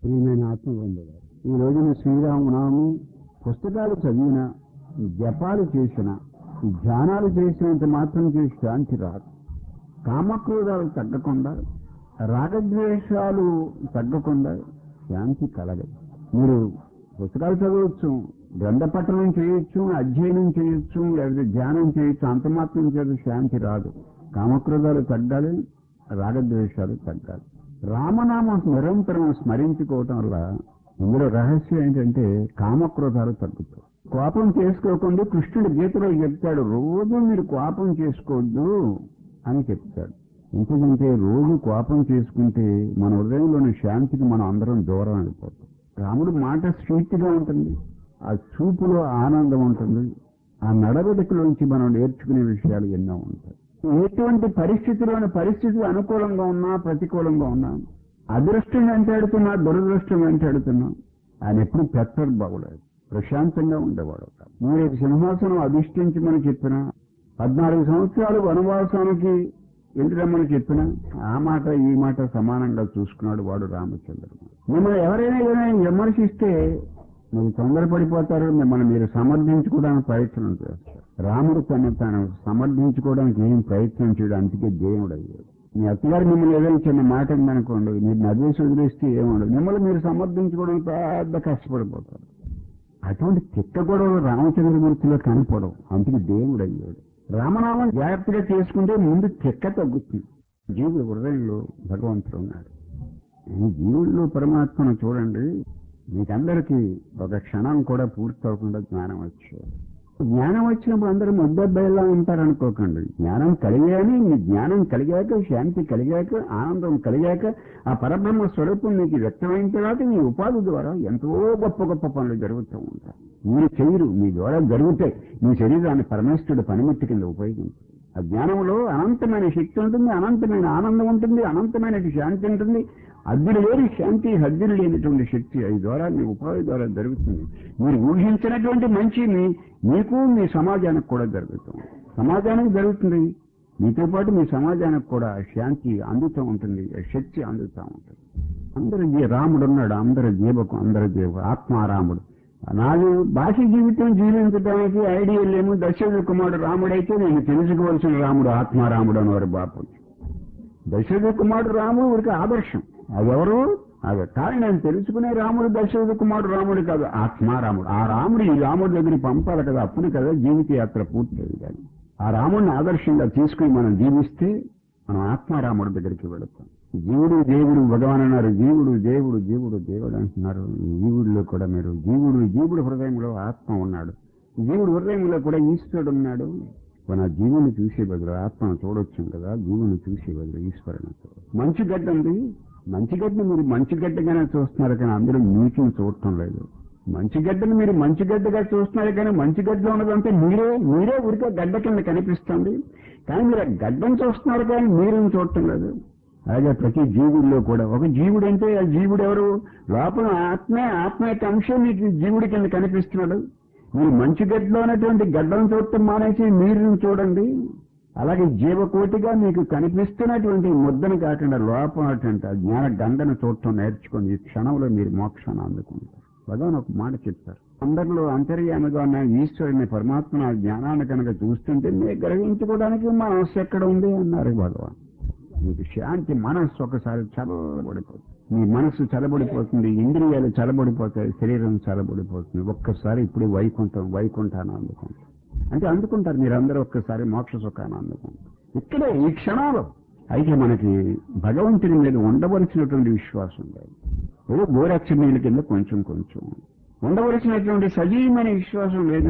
ప్రియమైన ఆత్మబంధుగారు ఈ రోజున శ్రీరామనవమి పుస్తకాలు చదివిన జపాలు చేసిన ధ్యానాలు చేసినంత మాత్రం చేసి శాంతి రాదు కామక్రోధాలు తగ్గకుండా రాగద్వేషాలు తగ్గకుండా శాంతి కలగదు మీరు పుస్తకాలు చదవచ్చు గ్రంథ పఠనం చేయొచ్చు అధ్యయనం చేయొచ్చు లేకపోతే ధ్యానం చేయొచ్చు అంత మాత్రం చేత శాంతి రాదు కామక్రోధాలు తగ్గాలి రాగద్వేషాలు తగ్గాలి రామనామం నిరంతరం స్మరించుకోవటం వల్ల ఇందులో రహస్యం ఏంటంటే కామక్రోధాలు తగ్గుతాయి కోపం చేసుకోకుండా కృష్ణుడు గీతలో చెప్తాడు రోజు మీరు కోపం చేసుకోవద్దు అని చెప్తాడు ఎందుకంటే రోజు కోపం చేసుకుంటే మన హృదయంలోని శాంతికి మనం అందరం దూరం అయిపోతాం రాముడు మాట స్వీట్ గా ఉంటుంది ఆ చూపులో ఆనందం ఉంటుంది ఆ నడవడికలోంచి మనం నేర్చుకునే విషయాలు ఎన్నో ఉంటాయి ఎటువంటి పరిస్థితిలోని పరిస్థితులు అనుకూలంగా ఉన్నా ప్రతికూలంగా ఉన్నా అదృష్టం వెంటాడుతున్నా దురదృష్టం వెంటాడుతున్నా ఆయన ఎప్పుడు పెత్తర్ బాగులేదు ప్రశాంతంగా ఉండేవాడు మీరు సింహాసనం అధిష్ఠించమని చెప్పిన పద్నాలుగు సంవత్సరాలు వనవాసానికి వెళ్ళిరమ్మని చెప్పిన ఆ మాట ఈ మాట సమానంగా చూసుకున్నాడు వాడు రామచంద్రుడు మిమ్మల్ని ఎవరైనా ఏదైనా విమర్శిస్తే మీరు తొందరపడిపోతారు మిమ్మల్ని మీరు సమర్థించుకోవడానికి ప్రయత్నం చేస్తారు రాముడు తను తాను సమర్థించుకోవడానికి ఏం ప్రయత్నం చేయడం అందుకే దేవుడు అయ్యాడు మీ అత్తగారు మిమ్మల్ని ఏదైనా చిన్న మాట ఉందనుకోండి మీరు నదివేసి వదిలేస్తే ఏముండదు మిమ్మల్ని మీరు సమర్థించుకోవడానికి పెద్ద కష్టపడిపోతారు అటువంటి చిక్క గొడవలు రామచంద్రమూర్తిలో కనపడవు అందుకే దేవుడు అయ్యాడు రామనామం జాగ్రత్తగా చేసుకుంటే ముందు చెక్క తగ్గుతుంది జీవుడు హృదయంలో భగవంతుడు ఉన్నాడు ఈ జీవుల్లో పరమాత్మను చూడండి మీకందరికీ ఒక క్షణం కూడా పూర్తి అవ్వకుండా జ్ఞానం వచ్చేది జ్ఞానం వచ్చినప్పుడు అందరూ ముద్దబ్బాయిలా ఉంటారనుకోకండి జ్ఞానం కలిగానే మీ జ్ఞానం కలిగాక శాంతి కలిగాక ఆనందం కలిగాక ఆ పరబ్రహ్మ స్వరూపం మీకు వ్యక్తమైన తర్వాత మీ ఉపాధి ద్వారా ఎంతో గొప్ప గొప్ప పనులు జరుగుతూ ఉంటాయి మీరు చేయరు మీ ద్వారా జరుగుతాయి మీ శరీరాన్ని పరమేశ్వరుడు పనిముట్టి కింద ఉపయోగించు ఆ జ్ఞానంలో అనంతమైన శక్తి ఉంటుంది అనంతమైన ఆనందం ఉంటుంది అనంతమైన శాంతి ఉంటుంది అద్దులు లేని శాంతి హద్దులు లేనటువంటి శక్తి అది ద్వారా మీ ఉపాధి ద్వారా జరుగుతుంది మీరు ఊహించినటువంటి మంచి మీ మీకు మీ సమాజానికి కూడా జరుగుతుంది సమాజానికి జరుగుతుంది మీతో పాటు మీ సమాజానికి కూడా శాంతి అందుతూ ఉంటుంది శక్తి అందుతూ ఉంటుంది అందరు జీ- రాముడు ఉన్నాడు అందరు జీవకు అందరు జీవ ఆత్మారాముడు నాది భాష జీవితం జీవించడానికి ఐడియల్ ఏమో దశరథ కుమారుడు రాముడైతే నేను తెలుసుకోవాల్సిన రాముడు ఆత్మారాముడు అనేవారు బాపు దశరథ కుమారుడు రాముడు ఊరికి ఆదర్శం అదెవరు అదే కానీ నేను తెలుసుకునే రాముడు దశరథ కుమారుడు రాముడు కాదు ఆత్మారాముడు ఆ రాముడు ఈ రాముడి దగ్గరికి పంపాలి కదా అప్పుడు కదా జీవిత యాత్ర పూర్తయింది కానీ ఆ రాముడిని ఆదర్శంగా తీసుకుని మనం జీవిస్తే మనం ఆత్మారాముడి దగ్గరికి వెళతాం జీవుడు దేవుడు భగవాన్ అన్నారు జీవుడు దేవుడు జీవుడు దేవుడు అంటున్నారు జీవుడిలో కూడా మీరు జీవుడు జీవుడు హృదయంలో ఆత్మ ఉన్నాడు జీవుడు హృదయంలో కూడా ఈశ్వరుడు ఉన్నాడు మన జీవుని చూసే బదులు ఆత్మను చూడొచ్చు కదా జీవుని చూసే బదులు ఈశ్వరుని చూడొచ్చు మంచి గడ్డ ఉంది మంచి గడ్డని మీరు మంచి గడ్డగానే చూస్తున్నారు కానీ అందరూ నీటిని చూడటం లేదు మంచి గడ్డని మీరు మంచి గడ్డగా చూస్తున్నారు కానీ మంచి గడ్డలో ఉన్నదంటే మీరే మీరే ఉరికే గడ్డ కింద కనిపిస్తుంది కానీ మీరు ఆ గడ్డను చూస్తున్నారు కానీ మీరుని చూడటం లేదు అలాగే ప్రతి జీవుడిలో కూడా ఒక జీవుడు అంటే ఆ జీవుడు ఎవరు లోపల ఆత్మే ఆత్మ యొక్క అంశం మీకు జీవుడి కింద కనిపిస్తున్నాడు మీరు మంచి గడ్డలో ఉన్నటువంటి గడ్డను చూడటం మానేసి మీరుని చూడండి అలాగే జీవకోటిగా మీకు కనిపిస్తున్నటువంటి ముద్దను కాకుండా లోపలటువంటి ఆ జ్ఞాన గంగను చూడటం నేర్చుకొని ఈ క్షణంలో మీరు మోక్షాన్ని అందుకుంటారు భగవాన్ ఒక మాట చెప్తారు అందరిలో అంతర్యామిగా ఉన్న ఈశ్వరుని పరమాత్మ ఆ జ్ఞానాన్ని కనుక చూస్తుంటే మీరు గ్రహించుకోవడానికి మనస్సు ఎక్కడ ఉంది అన్నారు భగవాన్ మీకు శాంతి మనస్సు ఒకసారి చల్లబడిపోతుంది మీ మనస్సు చల్లబడిపోతుంది ఇంద్రియాలు చల్లబడిపోతాయి శరీరం చల్లబడిపోతుంది ఒక్కసారి ఇప్పుడు వైకుంఠం వైకుంఠాన్ని అందుకుంటాం అంటే అందుకుంటారు మీరందరూ ఒక్కసారి మోక్ష సుఖాన్ని అందుకుంటారు ఇక్కడే ఈ క్షణాలు అయితే మనకి భగవంతుని మీద ఉండవలసినటువంటి విశ్వాసం లేదు ఏదో గోరక్షణీయుల కింద కొంచెం కొంచెం ఉండవలసినటువంటి సజీవమైన విశ్వాసం లేదు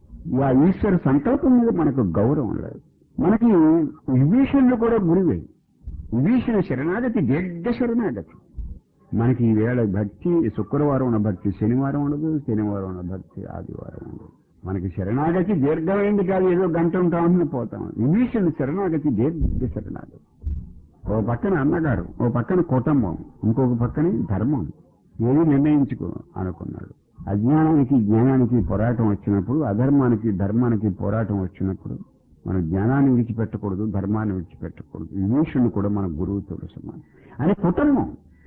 ఆ ఈశ్వర సంకల్పం మీద మనకు గౌరవం లేదు మనకి విభీషణుడు కూడా గురువే విభీషణ శరణాగతి దీర్ఘ శరణాగతి మనకి ఈ వేళ భక్తి శుక్రవారం ఉన్న భక్తి శనివారం ఉండదు శనివారం ఉన్న భక్తి ఆదివారం ఉండదు మనకి శరణాగతి దీర్ఘమైంది కాదు ఏదో గంట ఉంటామని పోతాం విభీషణ శరణాగతి దీర్ఘ శరణాగతి ఓ పక్కన అన్నగారు ఓ పక్కన కుటుంబం ఇంకొక పక్కనే ధర్మం ఏది నిర్ణయించుకో అనుకున్నాడు అజ్ఞానానికి జ్ఞానానికి పోరాటం వచ్చినప్పుడు అధర్మానికి ధర్మానికి పోరాటం వచ్చినప్పుడు మన జ్ఞానాన్ని విడిచిపెట్టకూడదు ధర్మాన్ని విడిచిపెట్టకూడదు విభీషణుడు కూడా మన గురువుతో సమానం అని కుటుంబం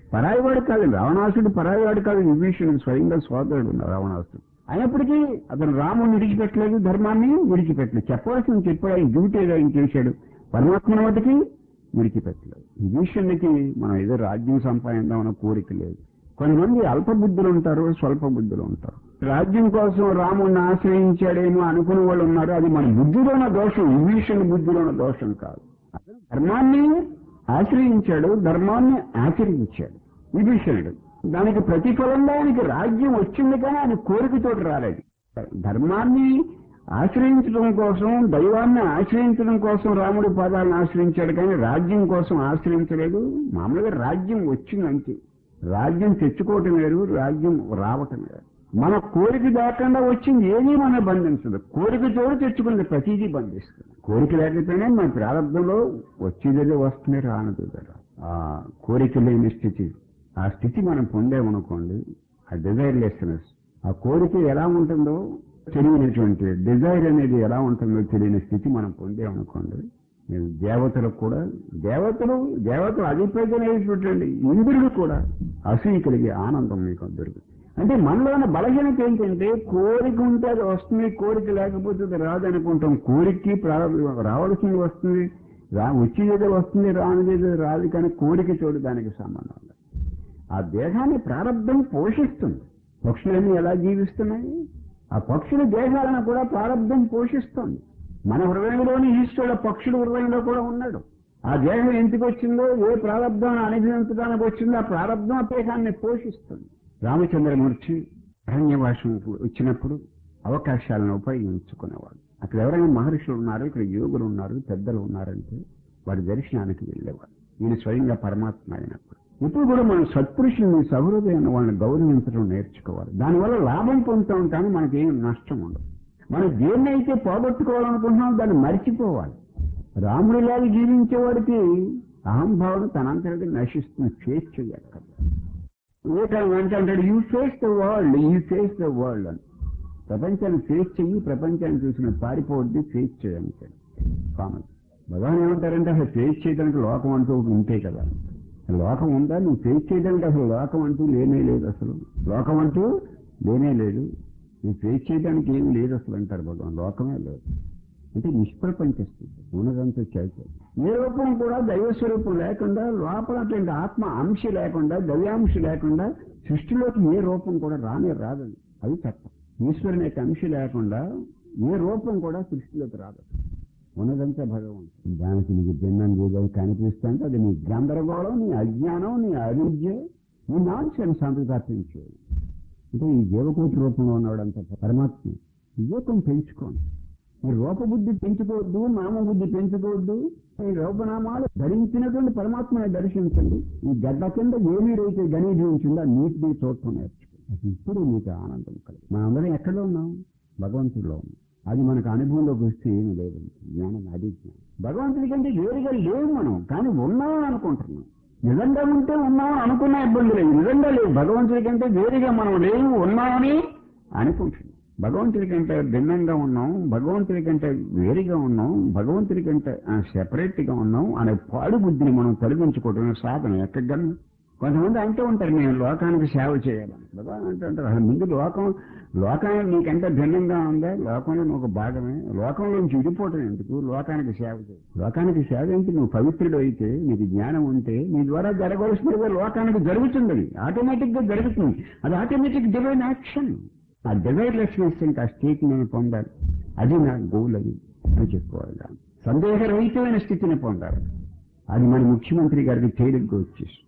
పరాయివాడు కాదు రావణాసుడు పరాయివాడు కాదు విభీషణుడు స్వయంగా సోదరుడు ఉన్నాడు రావణాసుడు అయినప్పటికీ అతను రాముని విడిచిపెట్టలేదు ధర్మాన్ని విడిచిపెట్టలేదు చెప్పవలసింది చెప్పాడు ఆయన డ్యూటీ ఏదో ఆయన చేశాడు పరమాత్మను మటుకి విడిచిపెట్టలేదు విభీషణుడికి మనం ఏదో రాజ్యం సంపాదిద్దామన్న కోరిక లేదు కొంతమంది అల్ప బుద్ధులు ఉంటారు స్వల్ప బుద్ధులు ఉంటారు రాజ్యం కోసం రాముడిని ఆశ్రయించాడేమో అనుకునే వాళ్ళు ఉన్నారు అది మన బుద్ధిలో ఉన్న దోషం విభీషణ బుద్ధిలో ఉన్న దోషం కాదు అతను ధర్మాన్ని ఆశ్రయించాడు ధర్మాన్ని ఆచరించాడు విభీషణుడు దానికి ప్రతిఫలంగా ఆయనకి రాజ్యం వచ్చింది కానీ ఆయన కోరికతోటి రాలేదు ధర్మాన్ని ఆశ్రయించడం కోసం దైవాన్ని ఆశ్రయించడం కోసం రాముడి పాదాలను ఆశ్రయించాడు కానీ రాజ్యం కోసం ఆశ్రయించలేదు మామూలుగా రాజ్యం వచ్చింది అంతే రాజ్యం తెచ్చుకోవటం వేరు రాజ్యం రావటం వేరు మన కోరిక దాకుండా వచ్చింది ఏదీ మన బంధించదు కోరిక తోడు తెచ్చుకున్నది ప్రతిదీ బంధిస్తుంది కోరిక లేకపోయినా మన ప్రారంభంలో వచ్చేదే వస్తుంది రానదు కదా ఆ కోరిక లేని స్థితి ఆ స్థితి మనం పొందామనుకోండి ఆ డిజైర్లెస్నెస్ ఆ కోరిక ఎలా ఉంటుందో తెలియనటువంటి డిజైర్ అనేది ఎలా ఉంటుందో తెలియని స్థితి మనం పొందామనుకోండి మీరు దేవతలకు కూడా దేవతలు దేవతలు అధిపతినటువంటి ఇంద్రుడు కూడా అసూయ కలిగే ఆనందం మీకు దొరుకుతుంది అంటే మనలోని బలహీనత ఏంటంటే కోరిక ఉంటే అది వస్తుంది కోరిక లేకపోతే అది రాదనుకుంటాం కోరికకి ప్రారంభం రావాల్సింది వస్తుంది రా వచ్చేది వస్తుంది రానిది రాదు కానీ కోరిక చోటు దానికి సంబంధం లేదు ఆ దేహాన్ని ప్రారంభం పోషిస్తుంది పక్షులన్నీ ఎలా జీవిస్తున్నాయి ఆ పక్షుల దేహాలను కూడా ప్రారంభం పోషిస్తుంది మన హృదయంలోని ఈశ్వరుడు పక్షుల హృదయంలో కూడా ఉన్నాడు ఆ దేహం ఎందుకు వచ్చిందో ఏ ప్రారంభాన్ని అనుభవించడానికి వచ్చిందో ఆ ప్రారంభం ఆ దేహాన్ని పోషిస్తుంది రామచంద్రమూర్తి అరణ్యవాసం వచ్చినప్పుడు అవకాశాలను ఉపయోగించుకునేవాడు అక్కడ ఎవరైనా మహర్షులు ఉన్నారు ఇక్కడ యోగులు ఉన్నారు పెద్దలు ఉన్నారంటే వారి దర్శనానికి వెళ్ళేవాడు ఈయన స్వయంగా పరమాత్మ అయినప్పుడు ఇప్పుడు కూడా మనం సత్పురుషుల్ని సహృదయాన్ని వాళ్ళని గౌరవించడం నేర్చుకోవాలి దానివల్ల లాభం పొందుతాం కానీ మనకేం నష్టం ఉండదు మనం దేన్ని అయితే పోగొట్టుకోవాలనుకుంటున్నాం దాన్ని మర్చిపోవాలి రాముడిలాగా జీవించేవాడికి అహంభావన తనంతటి నశిస్తుంది ఫేస్ చెయ్యక్కర్లేదు వివేకానంద అంటే అంటాడు you face the world you face the world అని ప్రపంచాన్ని ఫేస్ చెయ్యి ప్రపంచాన్ని చూసిన పారిపోవద్దు ఫేస్ చేయడానికి కామన్ భగవాన్ ఏమంటారంటే అసలు ఫేస్ చేయడానికి లోకం అంటూ ఒకటి ఉంటే కదా లోకం ఉందా నువ్వు ఫేస్ చేయడానికి అసలు లోకం అంటూ లేనే లేదు అసలు లోకం అంటూ లేనే లేదు నువ్వు ఫేస్ చేయడానికి ఏమీ లేదు అసలు అంటారు భగవాన్ లోకమే లేదు అంటే నిష్ప్రపంచ స్థితి ఉన్నదంతా చేశారు ఏ రూపం కూడా దైవ స్వరూపం లేకుండా లోపల అటువంటి ఆత్మ అంశ లేకుండా దైవాంశ లేకుండా సృష్టిలోకి ఏ రూపం కూడా రానే రాదని అది చట్టం ఈశ్వరుని యొక్క అంశ లేకుండా ఏ రూపం కూడా సృష్టిలోకి రాదు ఉన్నదంతా భగవంతుడు దానికి నీకు భిన్నం ఏదైనా కనిపిస్తుంటే అది నీ గందరగోళం నీ అజ్ఞానం నీ అవిద్య నీ నాన్సెన్ సంతృప్తించే అంటే ఈ జీవకోటి రూపంలో ఉన్నవాడంత పరమాత్మ వివేకం పెంచుకోండి ఈ రూపబుద్ధి పెంచుకోవద్దు నామబుద్ధి పెంచుకోవద్దు ఈ రూపనామాలు ధరించినటువంటి పరమాత్మని దర్శించండి ఈ గడ్డ కింద ఏ నీరైతే గణీభవించిందో ఆ నీటిని చూడటం నేర్చుకోండి అది ఇప్పుడు మీకు ఆనందం కలిగి మనందరం ఎక్కడ ఉన్నాం భగవంతుడిలో ఉన్నాం అది మనకు అనుభవంలోకి వస్తే ఏమి లేదు జ్ఞానం అది జ్ఞానం భగవంతుడి కంటే వేరుగా లేవు మనం కానీ ఉన్నామని అనుకుంటున్నాం నిజంగా ఉంటే ఉన్నామని అనుకున్న ఇబ్బంది లేదు నిజంగా లేవు భగవంతుడి కంటే వేరుగా మనం లేవు ఉన్నామని అనుకుంటున్నాం భగవంతుడి కంటే భిన్నంగా ఉన్నాం భగవంతుడి కంటే వేరుగా ఉన్నాం భగవంతుడి కంటే సెపరేట్ గా ఉన్నాం అనే పాడు బుద్ధిని మనం తొలగించుకోవడం సాధన ఎక్కడ కొంతమంది అంటూ ఉంటారు నేను లోకానికి సేవ చేయాలని భగవాన్ అంటూ ఉంటారు అసలు ముందు లోకం లోకానికి నీకంటే భిన్నంగా ఉందా లోకంలో నువ్వు ఒక భాగమే లోకంలో నుంచి విడిపోవటం ఎందుకు లోకానికి సేవ చేయి లోకానికి సేవ ఏంటి నువ్వు పవిత్రుడు అయితే నీకు జ్ఞానం ఉంటే నీ ద్వారా జరగవలసినది లోకానికి జరుగుతుంది అది ఆటోమేటిక్ గా జరుగుతుంది అది ఆటోమేటిక్ డివైన్ యాక్షన్ ఆ డివైర్లెస్నెస్ ఇంకా ఆ స్టేట్ నేను పొందాలి అది నా గోల్ అది అని చెప్పుకోవాలి సందేహరహితమైన స్థితిని పొందాలి అది మన ముఖ్యమంత్రి గారికి తేలిగ్గా వచ్చేసి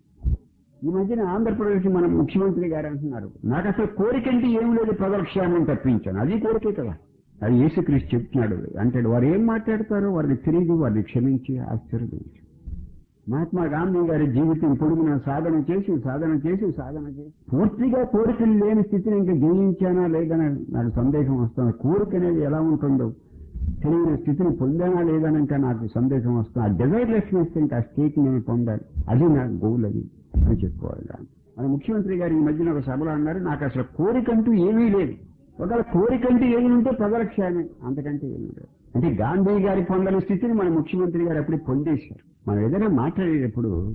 ఈ మధ్యన ఆంధ్రప్రదేశ్ మన ముఖ్యమంత్రి గారు అంటున్నారు నాకు అసలు కోరిక అంటే ఏం లేదు ప్రజల క్షేమం తప్పించాను అది కోరికే కదా అది యేసుక్రీస్తు చెప్తున్నాడు అంటాడు వారు ఏం మాట్లాడతారో వారిని తెలియదు వారిని క్షమించి ఆశీర్వదించి మహాత్మా గాంధీ గారి జీవితం పొడుగున సాధన చేసి సాధన చేసి సాధన చేసి పూర్తిగా కోరికలు లేని స్థితిని ఇంకా జయించానా లేదని నాకు సందేహం వస్తుంది కోరిక అనేది ఎలా ఉంటుందో తెలియని స్థితిని పొందానా లేదని ఇంకా నాకు సందేహం వస్తుంది ఆ డిజైర్లెస్నెస్ ఇంకా ఆ స్టేట్ నేను పొందాలి అది నా గోల్ అది అని చెప్పుకోవాలి మన ముఖ్యమంత్రి గారు ఈ మధ్యన ఒక సభలో అన్నారు నాకు అసలు కోరికంటూ ఏమీ లేదు ఒకవేళ కోరికంటూ ఏమి ఉంటే ప్రజల క్షేమే అంతకంటే ఏమీ లేదు అంటే గాంధీ గారి పొందని స్థితిని మన ముఖ్యమంత్రి గారు అప్పుడే పొందేశారు మనం ఏదైనా మాట్లాడేటప్పుడు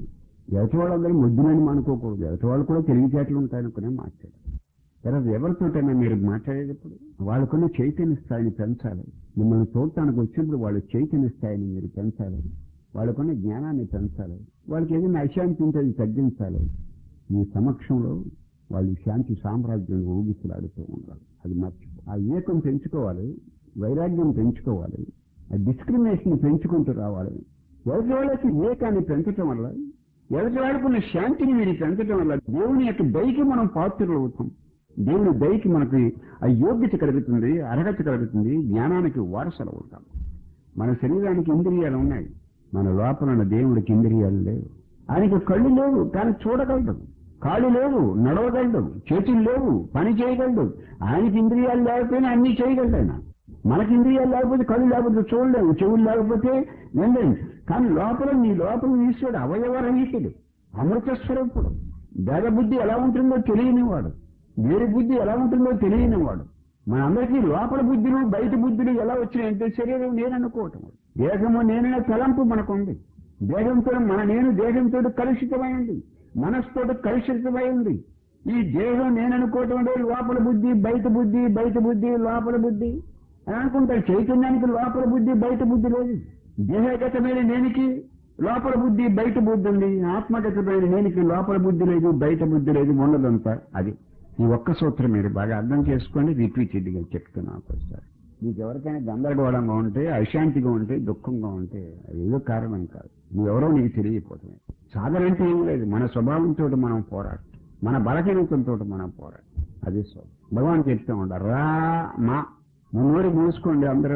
ఎదుటి వాళ్ళందరూ ముద్దులని అనుకోకూడదు ఎదుటి వాళ్ళు కూడా తెలివితేటలు ఉంటాయనుకునే మాట్లాడారు తర్వాత ఎవరితోటైనా మీరు మాట్లాడేటప్పుడు వాళ్ళకున్న చైతన్య స్థాయిని పెంచాలి మిమ్మల్ని చూడటానికి వచ్చినప్పుడు వాళ్ళ చైతన్య స్థాయిని మీరు పెంచాలి వాళ్ళకున్న జ్ఞానాన్ని పెంచాలి వాళ్ళకి ఏదైనా అశాంతి ఉంటే అది తగ్గించాలి మీ సమక్షంలో వాళ్ళు శాంతి సామ్రాజ్యం ఊగిసలాడుతూ ఉండాలి అది మర్చిపో ఆ ఏకం పెంచుకోవాలి వైరాగ్యం పెంచుకోవాలి ఆ డిస్క్రిమినేషన్ పెంచుకుంటూ రావాలి ఎవరి వాళ్ళకి ఏకాన్ని పెంచటం వల్ల ఎవరి వాళ్ళకున్న శాంతిని మీరు పెంచటం వల్ల దేవుని యొక్క దయకి మనం పాత్రలు అవుతాం దేవుని దయకి మనకి ఆ యోగ్యత కలుగుతుంది అర్హత కలుగుతుంది జ్ఞానానికి వారసలు అవుతాం మన శరీరానికి ఇంద్రియాలు ఉన్నాయి మన లోపల ఉన్న దేవుడికి ఇంద్రియాలు లేవు ఆయనకి కళ్ళు లేవు కానీ చూడగలడు కాళ్ళు లేవు నడవగలడు చేతులు లేవు పని చేయగలడు ఆయనకి ఇంద్రియాలు లేకపోయినా అన్ని చేయగలడు ఆయన మనకి ఇంద్రియాలు లేకపోతే కళ్ళు లేకపోతే చూడలేము చెవులు లేకపోతే వినలేము కానీ లోపల నీ లోపల ఈశ్వరుడు అవయవరహితుడు అమృత స్వరూపుడు భేద బుద్ధి ఎలా ఉంటుందో తెలియనివాడు వేరే బుద్ధి ఎలా ఉంటుందో తెలియనివాడు మనందరికీ లోపల బుద్ధులు బయట బుద్ధులు ఎలా వచ్చినాయంటే శరీరం నేను అనుకోవటం దేహము నేననే తలంపు మనకుంది దేహంతో మన నేను దేహంతో కలుషితమైంది మనస్సుతో కలుషితమైంది ఈ దేహం నేను అనుకోవటం అంటే లోపల బుద్ధి బయట బుద్ధి బయట బుద్ధి లోపల బుద్ధి అని అనుకుంటారు చైతన్యానికి లోపల బుద్ధి బయట బుద్ధి లేదు దేహగతమైన నేనికి లోపల బుద్ధి బయట బుద్ధి ఉంది ఆత్మగతమైన నేనికి లోపల బుద్ధి లేదు బయట బుద్ధి లేదు ఉండదంతా అది ఈ ఒక్క సూత్రం మీరు బాగా అర్థం చేసుకోండి రిపీటెడ్గా చెప్తున్నా ఒకసారి మీకు ఎవరికైనా గందరగోళంగా ఉంటే అశాంతిగా ఉంటే దుఃఖంగా ఉంటే అది ఏదో కారణం కాదు నువ్వెవరో నీకు తెలియపోతుంది సాధన అంటే ఏం లేదు మన స్వభావంతో మనం పోరాడు మన బలహీనతలతో మనం పోరాడు అది స్వభావం భగవాన్ చెప్తూ ఉంటారు రా మా నువ్వు నోరు మూసుకోండి అందరూ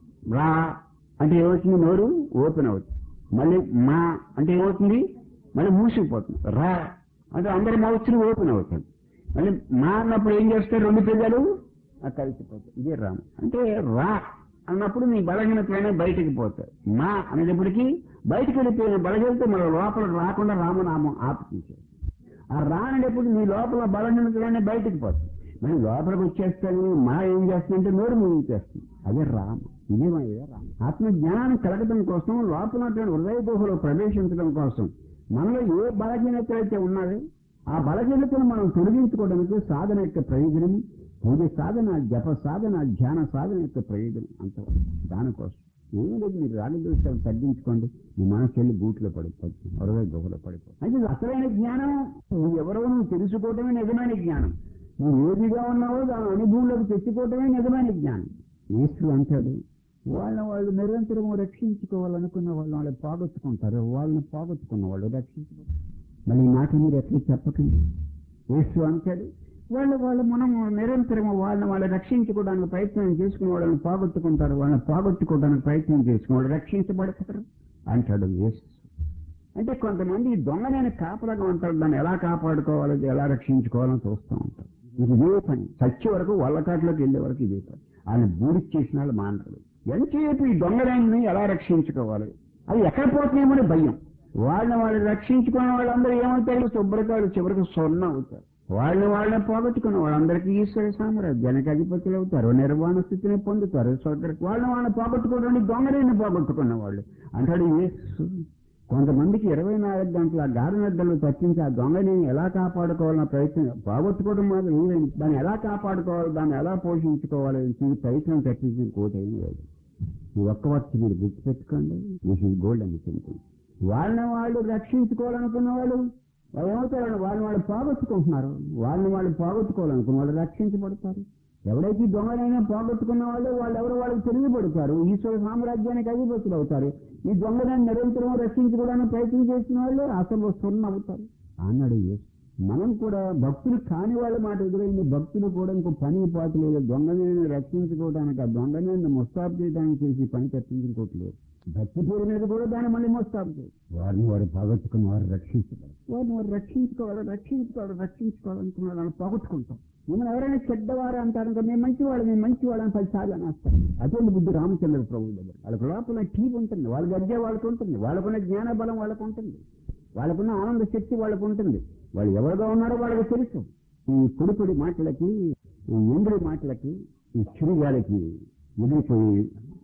రా అంటే ఏమవుతుంది నోరు ఓపెన్ అవుతుంది మళ్ళీ మా అంటే ఏమవుతుంది మళ్ళీ మూసిపోతుంది రా అంటే అందరి మౌత్తులు ఓపెన్ అవుతుంది మళ్ళీ మా అన్నప్పుడు ఏం చేస్తారు రెండు పెద్దలు ఆ కలిసిపోతాయి ఇదే రాము అంటే రా అన్నప్పుడు నీ బలహీనతలనే బయటికి పోతాయి మా అనేటప్పటికీ బయటికి వెళ్ళిపోయిన బలహీనత మన లోపల రాకుండా రామనామం ఆపుతుంటారు ఆ రానప్పుడు నీ లోపల బలహీనతలనే బయటికి పోతుంది మరి లోపలికి వచ్చేస్తాను మా ఏం చేస్తుందంటే నోరు ముగించేస్తుంది అదే రామ ఇదేమయ్యే రామ ఆత్మ జ్ఞానాన్ని కలగడం కోసం లోపల ఉన్నటువంటి హృదయ గుహలో ప్రవేశించడం కోసం మనలో ఏ బలహీనత అయితే ఉన్నది ఆ బలహీనతను మనం తొలగించుకోవడానికి సాధన యొక్క ప్రయోజనం పూజ సాధన జప సాధన ధ్యాన సాధన యొక్క ప్రయోజనం అంతవరకు దానికోసం ఏం లేదు మీరు రాగదోషాలు తగ్గించుకోండి మీ మనసు వెళ్ళి గూట్లో పడిపోతుంది హృదయ గుహలో పడిపోతుంది అయితే ఇది అసలైన జ్ఞానం నువ్వు ఎవరో నువ్వు తెలుసుకోవటమే నిజమైన జ్ఞానం నువ్వు ఏదిగా ఉన్నావో దాని అనుభవంలోకి తెచ్చుకోవటమే నిజమైన జ్ఞానం ఈశ్వరుడు అంటాడు వాళ్ళని వాళ్ళు నిరంతరం రక్షించుకోవాలనుకున్న వాళ్ళు వాళ్ళు పోగొట్టుకుంటారు వాళ్ళని పోగొట్టుకున్న వాళ్ళు రక్షించుకోవాలి మళ్ళీ ఈ మాట మీరు ఎట్లా చెప్పకండి యేసు అంటాడు వాళ్ళు వాళ్ళు మనం నిరంతరం వాళ్ళని వాళ్ళు రక్షించుకోవడానికి ప్రయత్నం చేసుకుని వాళ్ళని పోగొట్టుకుంటారు వాళ్ళని పోగొట్టుకోవడానికి ప్రయత్నం చేసుకుని వాళ్ళు రక్షించబడతారు అంటాడు యేసు అంటే కొంతమంది ఈ దొంగనైన కాపలాగా ఉంటారు దాన్ని ఎలా కాపాడుకోవాలో ఎలా రక్షించుకోవాలని చూస్తూ ఉంటారు ఇది ఇదే పని చచ్చే వరకు వల్లకాట్లోకి వెళ్ళే వరకు ఇదే పని ఆయన బూడికి చేసిన వాళ్ళు మానరు ఎంతసేపు ఈ దొంగలైన ఎలా రక్షించుకోవాలి అది ఎక్కడ పోతున్నాయేమని భయం వాళ్ళని వాళ్ళు రక్షించుకున్న వాళ్ళందరూ ఏమవుతారు శుభ్రకాలు చివరికి స్వర్ణ అవుతారు వాళ్ళని వాళ్ళని పోగొట్టుకున్న వాళ్ళందరికీ ఈశ్వర సామ్రాజ్యానికి అధిపతులు అవుతారు నిర్వాణ స్థితిని పొందుతారు స్వర్గ వాళ్ళని వాళ్ళని పోగొట్టుకోవడానికి దొంగలేని పోగొట్టుకున్న వాళ్ళు అంటాడు యేసు కొంతమందికి ఇరవై నాలుగు గంటల గాఢ నిద్రలు తప్పించి ఆ దొంగని ఎలా కాపాడుకోవాలన్న ప్రయత్నం పోగొట్టుకోవడం మాత్రం లేదండి. దాన్ని ఎలా కాపాడుకోవాలి దాన్ని ఎలా పోషించుకోవాలి ఈ ప్రయత్నం తప్పించి ఇంకోటి ఏం లేదు ఈ ఒక్క వచ్చి మీరు గుర్తుపెట్టుకోండి దిస్ ఇస్ గోల్డ్ అని థింకింగ్ వాళ్ళని వాళ్ళు రక్షించుకోవాలనుకున్న వాళ్ళు వాళ్ళు ఏమవుతారు వాళ్ళని వాళ్ళు పోగొట్టుకుంటున్నారు వాళ్ళని వాళ్ళు పోగొట్టుకోవాలనుకున్న వాళ్ళు రక్షించబడతారు ఎవడైతే ఈ దొంగలైనా పోగొట్టుకున్న వాళ్ళు వాళ్ళు ఎవరు వాళ్ళకి తెలియబడతారు ఈశ్వర సామ్రాజ్యానికి అధిపతులు అవుతారు ఈ దొంగలను నిరంతరం రక్షించుకోవడానికి ప్రయత్నం చేసిన వాళ్ళు అసలు సున్న అవుతారు అన్నాడు యేసు. మనం కూడా భక్తులు కాని వాళ్ళ మాట ఎదురైంది భక్తులు కూడా ఇంకో పని పాటు లేదు దొంగని రక్షించుకోవడానికి ఆ దొంగని ముస్తాబు చేయడానికి చేసి పని తప్పించుకోవట్లేదు లేదు భక్తి పేరు మీద కూడా దాన్ని మళ్ళీ మోస్తాబు చేయాలి వారిని వారు పోగొట్టుకుని వారు రక్షించుకోవాలి వారిని వారు రక్షించుకోవాలి రక్షించుకోవాలి రక్షించుకోవాలనుకున్న వాళ్ళని పోగొట్టుకుంటాం మిమ్మల్ని ఎవరైనా చెడ్డవారు అంటారు ఇంకా మేము మంచివాడు మేము మంచివాడు అని పదిసార్లు అనేస్తారు అటువంటి బుద్ధి రామచంద్ర ప్రభు దగ్గర వాళ్ళకి లోపల టీప్ ఉంటుంది వాళ్ళ గర్జ వాళ్ళకు ఉంటుంది వాళ్ళకున్న జ్ఞాన బలం వాళ్ళకు ఉంటుంది వాళ్ళకున్న ఆనంద శక్తి వాళ్ళకు ఉంటుంది వాళ్ళు ఎవరుగా ఉన్నారో వాళ్ళకి తెలుసు ఈ పొడి పొడి మాటలకి ఈ ఎండుడి మాటలకి ఈ చిరుగాలికి ఎదిరిపోయి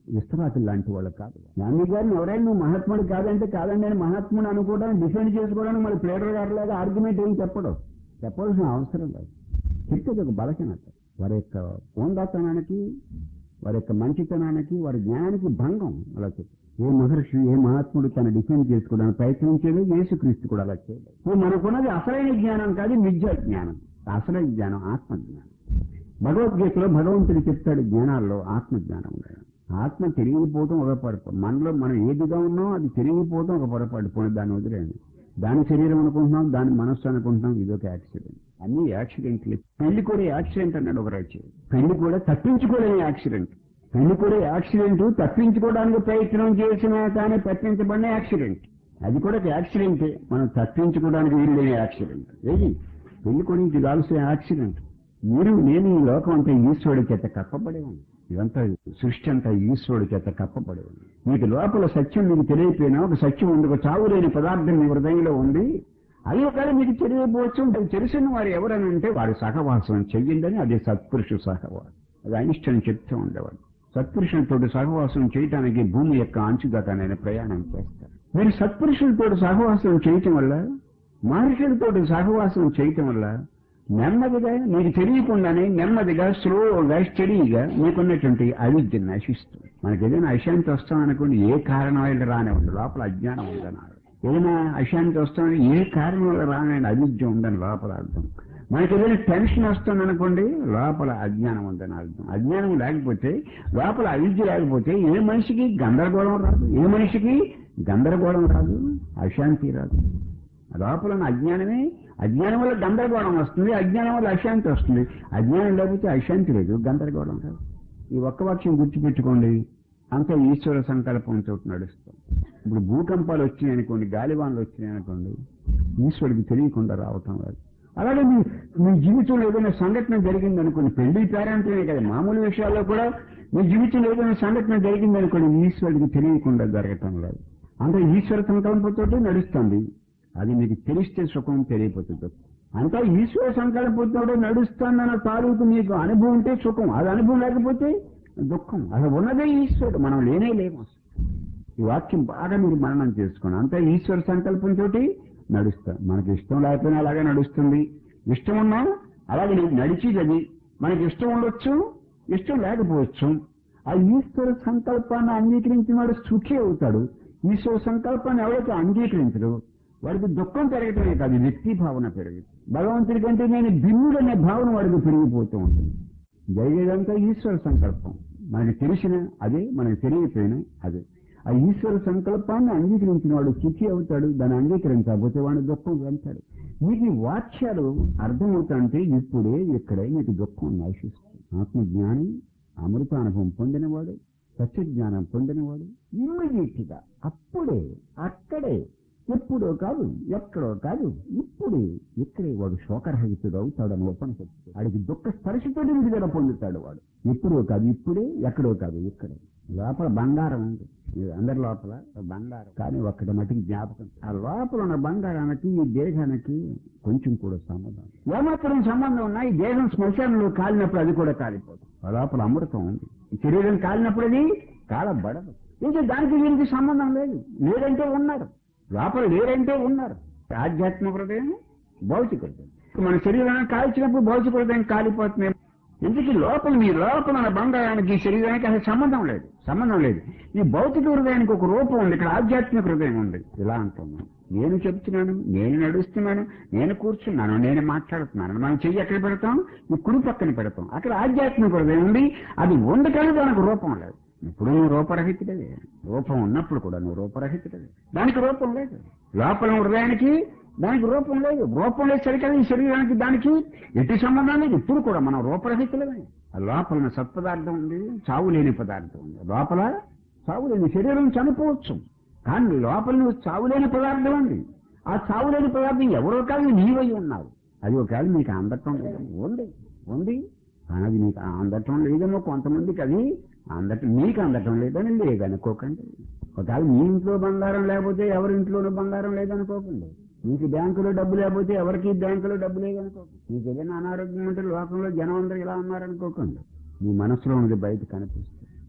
ఇష్టరాతులు లాంటి వాళ్ళు కాదు గాంధీ గారిని ఎవరైనా నువ్వు మహాత్ముడు కాదంటే కాదండి అని మహాత్ముడు అనుకోవడానికి డిఫెండ్ చేసుకోవడానికి మరి ప్లేటర్ గారి లాగా ఆర్గ్యుమెంట్ ఏం చెప్పడం చెప్పవలసిన అవసరం లేదు చెప్తే ఒక బలహీనత వారి యొక్క పోందాతనానికి వారి యొక్క మంచితనానికి వారి జ్ఞానానికి భంగం అలా చెప్పి ఏ మహర్షి ఏ మహాత్ముడు తన డిఫెండ్ చేసుకోవడానికి ప్రయత్నించలేదు యేసుక్రీస్తు కూడా అలా చేయలేదు ఇప్పుడు మనకున్నది అసలైన జ్ఞానం కాదు మిథ్యా జ్ఞానం అసలైన జ్ఞానం ఆత్మజ్ఞానం భగవద్గీతలో భగవంతుడు చెప్తాడు జ్ఞానాల్లో ఆత్మజ్ఞానం ఉండడం ఆత్మ తిరిగిపోవటం ఒక పొరపాటు మనలో మనం ఏదిగా ఉన్నాం అది తిరిగిపోవటం ఒక పొరపాటు పోనీ దాన్ని వదిలేయండి దాని శరీరం అనుకుంటున్నాం దాని మనస్సు అనుకుంటున్నాం ఇదొక యాక్సిడెంట్ అన్ని యాక్సిడెంట్లు పెళ్లి కూడా యాక్సిడెంట్ అన్నాడు ఒక రైతు పెళ్లి కూడా తప్పించుకోలేని యాక్సిడెంట్ పెళ్లి కూడా యాక్సిడెంట్ తప్పించుకోవడానికి ప్రయత్నం చేసినా కానీ తప్పించబడిన యాక్సిడెంట్ అది కూడా ఒక యాక్సిడెంటే మనం తప్పించుకోవడానికి వీలు యాక్సిడెంట్ ఏది పెళ్లి కూడా ఇది కాల్సిన యాక్సిడెంట్ మీరు నేను ఈ లోకం అంతా ఈశ్వరుడి చేత కప్పబడి ఉంది ఇదంతా సృష్టి అంతా ఈశ్వరుడి చేత కప్పబడి ఉంది మీకు లోపల సత్యం మీకు తెలియపోయినా ఒక సత్యం ఉంది ఒక చావు లేని పదార్థం మీ హృదయంలో ఉంది అది ఒకవేళ మీకు తెలియకపోవచ్చు అది తెలిసిన వారు ఎవరని అంటే వారి సహవాసం చెయ్యండి అది సత్పురుషు సహవాసం అది ఐన్స్టైన్ చెప్తూ ఉండేవాడు సత్పురుషులతో సహవాసం చేయటానికి భూమి యొక్క అంచుదాకా నేను ప్రయాణం చేస్తాను మీరు సత్పురుషులతో సహవాసం చేయటం వల్ల మహర్షులతో సహవాసం చేయటం వల్ల నెమ్మదిగా మీకు తెలియకుండానే నెమ్మదిగా స్లోగా స్టడీగా మీకున్నటువంటి అవిద్య నశిస్తుంది మనకి ఏదైనా అశాంతి వస్తామనుకోండి ఏ కారణం వల్ల రానివ్వండి లోపల అజ్ఞానం ఉందన్నారు ఏదైనా అశాంతి వస్తామని ఏ కారణం వల్ల రాని అవిద్య ఉందని లోపల అర్థం మనకి ఏదైనా టెన్షన్ వస్తుంది అనుకోండి లోపల అజ్ఞానం ఉందని అర్థం అజ్ఞానం లేకపోతే లోపల అవిద్య లేకపోతే ఏ మనిషికి గందరగోళం రాదు ఏ మనిషికి గందరగోళం రాదు అశాంతి రాదు లోపల ఉన్న అజ్ఞానమే అజ్ఞానం వల్ల గందరగోళం వస్తుంది అజ్ఞానం వల్ల అశాంతి వస్తుంది అజ్ఞానం లేకపోతే అశాంతి లేదు గందరగోళం రాదు ఈ ఒక్క వాక్యం గుర్తుపెట్టుకోండి అంతా ఈశ్వర సంకల్పంతో నడుస్తాం ఇప్పుడు భూకంపాలు వచ్చినాయి అనుకోండి గాలివాన్లు వచ్చినాయి అనుకోండి ఈశ్వరుడికి తెలియకుండా రావటం లేదు అలాగే మీ మీ జీవితంలో ఏదైనా సంఘటన జరిగింది అనుకోండి పెళ్లి పేరెంట్లనే కదా మామూలు విషయాల్లో కూడా మీ జీవితంలో ఏదైనా సంఘటన జరిగింది అనుకోండి ఈశ్వరుడికి తెలియకుండా జరగటం లేదు అంతా ఈశ్వర సంకల్పంతో నడుస్తుంది అది మీకు తెలిస్తే సుఖం తెలియపోతుంది అంతా ఈశ్వర సంకల్పంతో నడుస్తుందన్న తాలూకు మీకు అనుభవం ఉంటే సుఖం అది అనుభవం లేకపోతే దుఃఖం అది ఉన్నదే ఈశ్వరుడు మనం లేనే లేము అసలు. ఈ వాక్యం బాగా మీరు మననం చేసుకోండి అంతా ఈశ్వర సంకల్పంతో నడుస్తాం మనకి ఇష్టం లేకపోయినా అలాగే నడుస్తుంది ఇష్టం ఉన్నా అలాగే నడిచి అది మనకి ఇష్టం ఉండొచ్చు ఇష్టం లేకపోవచ్చు ఆ ఈశ్వర సంకల్పాన్ని అంగీకరించిన వాడు సుఖి అవుతాడు ఈశ్వర సంకల్పాన్ని ఎవరైతే అంగీకరించడు వాడికి దుఃఖం పెరగటమే కాదు వ్యక్తి భావన పెరుగుతుంది భగవంతుడి కంటే నేను భిన్నుడనే భావన వాడికి పెరిగిపోతూ ఉంటుంది జరిగేదంతా ఈశ్వర సంకల్పం మనకి తెలిసిన అదే మనకి తెలియకపోయినా అదే ఆ ఈశ్వర సంకల్పాన్ని అంగీకరించిన వాడు సుఖి అవుతాడు దాన్ని అంగీకరించకపోతే వాడు దుఃఖం వెళ్తాడు మీకు ఈ వాక్యాలు అర్థమవుతాంటే ఇప్పుడే ఇక్కడే మీకు దుఃఖం నశిస్తుంది ఆత్మజ్ఞాని అమృతానుభవం పొందినవాడు సత్యజ్ఞానం పొందినవాడు ఇమ్మీడియట్ గా అప్పుడే అక్కడే ఎప్పుడో కాదు ఎక్కడో కాదు ఇప్పుడే ఇక్కడే వాడు శోకరహితుడు అవుతాడని ఉపనిషత్తు వాడికి దుఃఖ స్పర్శతో విడుదల పొందుతాడు వాడు ఎప్పుడో కాదు ఇప్పుడే ఎక్కడో కాదు ఇక్కడే లోపల బంగారం ఉంది ఈ అందరి లోపల బంగారం కానీ ఒక్కటి మటుకు జ్ఞాపకం ఆ లోపల ఉన్న బంగారానికి ఈ దేహానికి కొంచెం కూడా సంబంధం ఏమాత్రం సంబంధం ఉన్నా ఈ దేహం శ్మశానంలో కాలినప్పుడు అది కూడా కాలిపోతుంది ఆ లోపల అమృతం ఉంది ఈ శరీరం కాలినప్పుడు అది కాలబడదు ఇంకా దానికి దీనికి సంబంధం లేదు లేదంటే ఉన్నారు లోపల లేరంటే ఉన్నారు ఆధ్యాత్మిక హృదయం భౌతిక హృదయం మన శరీరాన్ని కాల్చినప్పుడు భౌతిక హృదయం కాలిపోతుంది ఎందుకు లోపల మీ లోపల ఉన్న బంగారానికి ఈ శరీరానికి అసలు సంబంధం లేదు సంబంధం లేదు ఈ భౌతిక హృదయానికి ఒక రూపం ఉంది ఇక్కడ ఆధ్యాత్మిక హృదయం ఉంది ఇలా అంటున్నాను నేను చెప్తున్నాను నేను నడుస్తున్నాను నేను కూర్చున్నాను నేను మాట్లాడుతున్నాను మనం చెయ్యి ఎక్కడ పెడతాం ఈ కుడి పక్కన పెడతాం అక్కడ ఆధ్యాత్మిక హృదయం ఉంది అది ఉండటమే దానికి రూపం లేదు ఇప్పుడు నువ్వు రూపరహితుడవే రూపం ఉన్నప్పుడు కూడా నువ్వు రూపరహితుడవే దానికి రూపం లేదు లోపల హృదయానికి దానికి రూపం లేదు రూపం లేదు సరికదా ఈ శరీరానికి దానికి ఎట్టి సంబంధం లేదు ఇప్పుడు కూడా మనం రూపరహితులమే ఆ లోపల ఉన్న సత్పదార్థం ఉంది చావు లేని పదార్థం ఉంది లోపల చావు లేని శరీరం చనిపోవచ్చు కానీ లోపల నువ్వు చావు లేని పదార్థం ఉంది ఆ చావు లేని పదార్థం ఎవరో కాదు నీవై ఉన్నారు అది ఒకవేళ నీకు అందటం లేదు ఉంది ఉంది కానీ అది నీకు అందటం లేదేమో కొంతమందికి అది అందటం నీకు అందటం లేదని లేదనుకోకండి ఒకవేళ మీ ఇంట్లో బంగారం లేకపోతే ఎవరి ఇంట్లోనూ బంగారం లేదనుకోకండి నీకు బ్యాంకులో డబ్బు లేకపోతే ఎవరికి బ్యాంకులో డబ్బు లేదనుకోకండి నీకు ఏదైనా అనారోగ్యం ఉంటే లోకంలో జనం అందరూ ఇలా ఉన్నారనుకోకండి నీ మనసులో ఉన్నది బయట కనిపిస్తుంది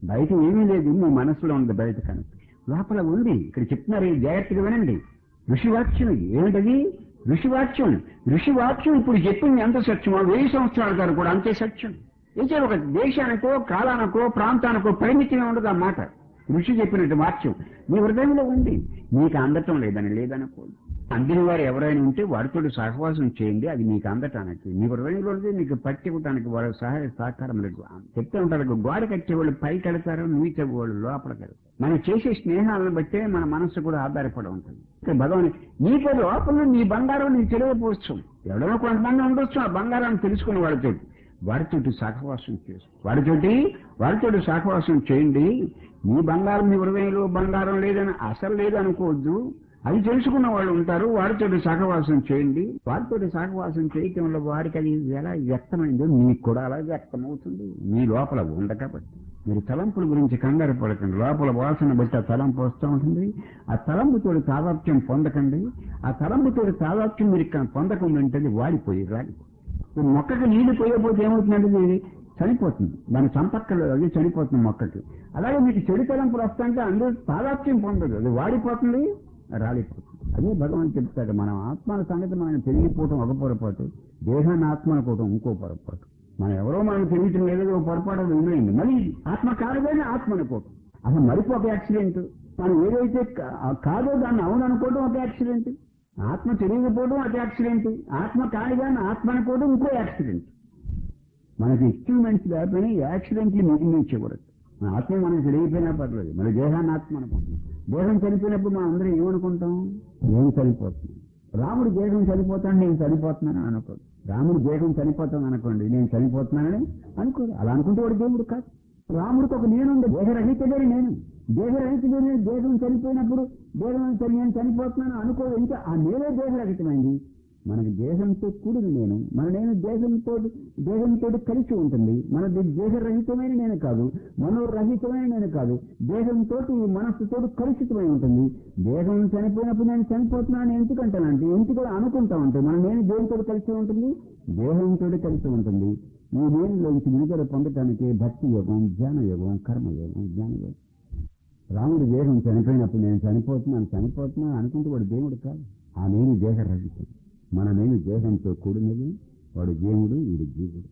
బయట ఏమీ లేదు మీ మనసులో ఉంది బయట కనుక లోపల ఉంది ఇక్కడ చెప్తున్నారు ఇది జాగ్రత్తగా వినండి ఋషివాక్యం ఇది. ఏమిటది ఋషివాక్యం ఋషివాక్యం ఇప్పుడు చెప్పింది ఎంత సత్యమో వెయ్యి సంవత్సరాల గారు కూడా అంతే సత్యం అయితే ఒక దేశానికో కాలానికో ప్రాంతానికో పరిమితి ఉండదు ఆ మాట ఋషి చెప్పినట్టు వాక్యం మీ హృదయంలో ఉంది మీకు అందటం లేదని లేదనుకోండి అందిన వారు ఎవరైనా ఉంటే వారితో సహవాసం చేయండి అది మీకు అందటానికి మీ హృదయంలో ఉంటే మీకు పట్టివ్వటానికి వాళ్ళ సహాయ సహకారం లేదు చెప్తూ ఉంటారు గోడ కట్టేవాళ్ళు పైకి వెళ్తారు నువ్వు వాళ్ళు లోపలికి వెళ్తారు మనం చేసే స్నేహాలను బట్టే మన మనసు కూడా ఆధారపడి ఉంటుంది ఇక్కడ భగవాన్ నీకు లోపల నీ బంగారం నీకు తెలియకపోవచ్చు ఎవడో కొంతమంది ఉండొచ్చు ఆ బంగారాన్ని తెలుసుకుని వాళ్ళతో వారితోటి సహవాసం చేసు వారితోటి వారితోటి సహవాసం చేయండి మీ బంగారం మీ హృదయంలో బంగారం లేదని అసలు లేదనుకోవద్దు అది తెలుసుకున్న వాళ్ళు ఉంటారు వారితోటి సహవాసం చేయండి వారితోటి సహవాసం చేయటం వల్ల వారికి అది ఎలా వ్యక్తమైందో మీకు కూడా అలా వ్యక్తమవుతుంది మీ లోపల ఉంది కాబట్టి మీరు తలంపుల గురించి కంగారు పడకండి లోపల వాసన బట్టి ఆ తలంపు వస్తూ ఉంటుంది ఆ తలంపుతోటి తాదాప్యం పొందకండి ఆ తలంపుతోటి తాదాప్యం మీరు ఇక్కడ పొందకుండా ఉంటుంది వాడిపోయి రాలిపోయి ఈ మొక్కకి నీళ్లు పోయకపోతే ఏమవుతుందంటే ఇది చనిపోతుంది దాని సంపర్కంలో అది చనిపోతుంది మొక్కకి అలాగే మీకు చెడు తలంపులు వస్తుంటే అందరూ తాదాప్యం పొందదు అది వాడిపోతుంది రాలిపోతుంది అదే భగవాన్ చెప్తాడు మనం ఆత్మల సంగతి మనం తెలియకపోవటం ఒక పొరపాటు దేహాన్ని ఆత్మ అనుకోవటం ఇంకో పొరపాటు మనం ఎవరో మనం తెలియటం లేదో ఓ పొరపాటు వదిలేయండి మళ్ళీ ఆత్మ కాదుగానే ఆత్మ అనుకోవటం అసలు మరిపో ఒక యాక్సిడెంట్ మనం ఏదైతే కా- కాదో దాన్ని అవును అనుకోవడం ఒక యాక్సిడెంట్ ఆత్మ తెలియకపోవడం ఒక యాక్సిడెంట్ ఆత్మ కాదుగానే ఆత్మ అనుకోవడం ఇంకో యాక్సిడెంట్ మనకి అచీవ్మెంట్స్ లేకపోయినా యాక్సిడెంట్లీ మిగిలించకూడదు మన ఆత్మ మనకి తెలియపోయినా పర్లేదు మన దేహాన్ని ఆత్మ అనుకుంటాం దేహం చనిపోయినప్పుడు మనం అందరం ఏమనుకుంటాం ఏం చనిపోతుంది రాముడు దేహం చనిపోతాను నేను చనిపోతున్నాను అనుకోదు రాముడు దేహం చనిపోతాను అనుకోండి నేను చనిపోతున్నానని అనుకోదు అలా అనుకుంటే వాడు దేవుడు కాదు రాముడికి ఒక నేనుంది దేహరహితుడే నేను దేహరహితుడే నేను దేహం చనిపోయినప్పుడు దేహం చని- నేను చనిపోతున్నాను అనుకోదు ఇంకా ఆ నేనే దేహరహితమైంది మనకి దేహంతో కూడిన నేను మన నేను దేహంతో దేహంతో కలిసి ఉంటుంది మన దే- దేహరహితమైన నేను కాదు మనోరహితమైన నేను కాదు దేహంతో మనస్సుతో కలుషితమై ఉంటుంది దేహం చనిపోయినప్పుడు నేను చనిపోతున్నాను ఎందుకంటానంటే ఎందుకు అనుకుంటా ఉంటాను మన నేను దేనితో కలిసి ఉంటుంది దేహంతో కలిసి ఉంటుంది ఈ నేనులోంచి విడుదల పొందటానికి భక్తి యోగం జ్ఞాన యోగం కర్మయోగం జ్ఞాన యోగం రాముడు దేహం చనిపోయినప్పుడు నేను చనిపోతున్నాను చనిపోతున్నాను అనుకుంటే వాడు దేవుడు కాదు ఆ నేను దేహరహితం మన నేను దేహంతో కూడినది వాడు దేవుడు వీడు జీవుడు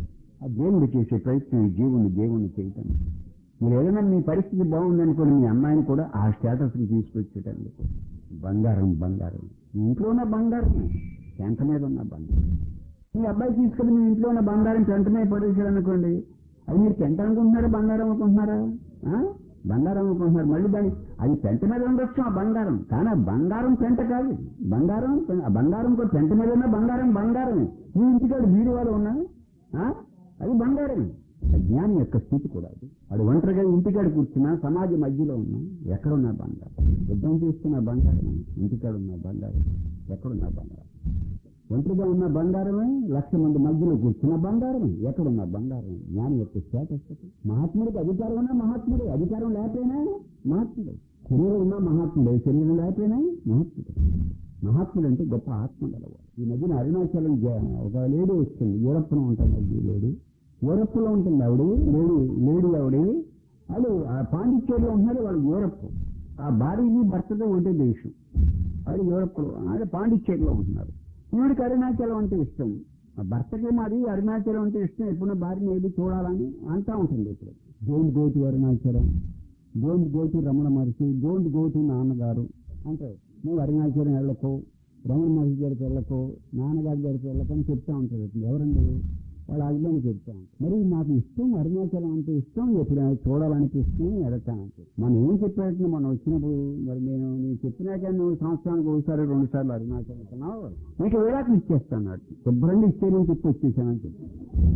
ఆ దేవుడు చేసే ప్రయత్నం ఈ జీవుని దేవుణ్ణి చేయటం మీరు ఏదైనా మీ పరిస్థితి బాగుందనుకోండి మీ అమ్మాయిని కూడా ఆ స్టేటస్కి తీసుకొచ్చేటందుకు బంగారం బంగారం మీ ఇంట్లో ఉన్న బంగారం పెంట మీద ఉన్న బంగారం మీ అబ్బాయి తీసుకెళ్ళి మీ ఇంట్లో ఉన్న బంగారం పెంట మీద పడేసారు అనుకోండి అది మీరు పెంట అనుకుంటున్నారా బంగారం అనుకుంటున్నారా ఆ? బంగారం అనుకుంటున్నారు మళ్ళీ దాని అది పెంట మీద ఉండొచ్చు ఆ బంగారం కానీ ఆ బంగారం పెంట కాదు బంగారం పె- ఆ బంగారం కూడా పెంట మీద ఉన్న బంగారం బంగారమే మీ ఇంటికాడు బీరువాలో ఉన్నా ఆ? అది బంగారమే జ్ఞానం యొక్క స్థితి కూడా అది వాడు ఒంటరిగా ఇంటికాడ కూర్చున్నా సమాజ మధ్యలో ఉన్నా ఎక్కడున్నా బంగారం యుద్ధం చేస్తున్న బంగారం ఇంటికాడ ఉన్న బంగారం ఎక్కడున్నా బంగారం ఒంటరిగా ఉన్న బంగారమే లక్ష మంది మధ్యలో కూర్చున్న బంగారమే ఎక్కడున్న బంగారం జ్ఞానం యొక్క స్టేటస్ అది. మహాత్ముడికి అధికారం ఉన్నా మహాత్ముడే అధికారం లేకపోయినా మహాత్ముడే శరీరం ఉన్నా మహాత్ముడే శరీరం లేకపోయినా మహాత్ముడే మహాత్ముడు అంటే గొప్ప ఆత్మ గలవాడు ఈ మధ్యన అరుణాచలం జ- ఒక లేడీ వచ్చింది యూరప్ లో ఉంటుంది ఈ లేడీ యూరప్ లో ఉంటుంది ఆవిడ లేడీ లేడీ ఆవిడ వాళ్ళు ఆ పాండిచ్చేరిలో ఉన్నారు వాళ్ళు యూరప్ ఆ భార్యని భర్తతో ఒకటే దేశం వాళ్ళు యూరప్ లో అదే పాండిచ్చేరిలో ఉంటున్నారు ఈవిడికి అరుణాచలం అంటే ఇష్టం ఆ భర్తకి మాది అరుణాచలం అంటే ఇష్టం ఎప్పుడైనా భార్యని ఏది చూడాలని అంటా ఉంటుంది ఇప్పుడు don't go to Arunachalam don't go to Ramana Maharshi don't go to నాన్నగారు అంటే నువ్వు అరుణాచలం వెళ్ళకు రమణ మహర్షి గారికి వెళ్ళకు నాన్నగారి గారికి వెళ్ళకు అని చెప్తా ఉంటారు ఎవరండి వాళ్ళ అదిలోని చెప్తాం మరి నాకు ఇష్టం అరుణాచలం అంటే ఇష్టం ఎప్పుడైనా చూడాలనిపిస్తుంది వెళతానంటే మనం ఏం చెప్పారంటే మనం వచ్చినప్పుడు మరి నేను నీకు చెప్పినాక నువ్వు సంవత్సరానికి ఒకసారి రెండు సార్లు అరుణాచలం వెళ్తున్నావు నీకు వేలాకి ఇచ్చేస్తాను నాకు శుభ్రంగా ఇచ్చేయని చెప్పి వచ్చేసానని చెప్పి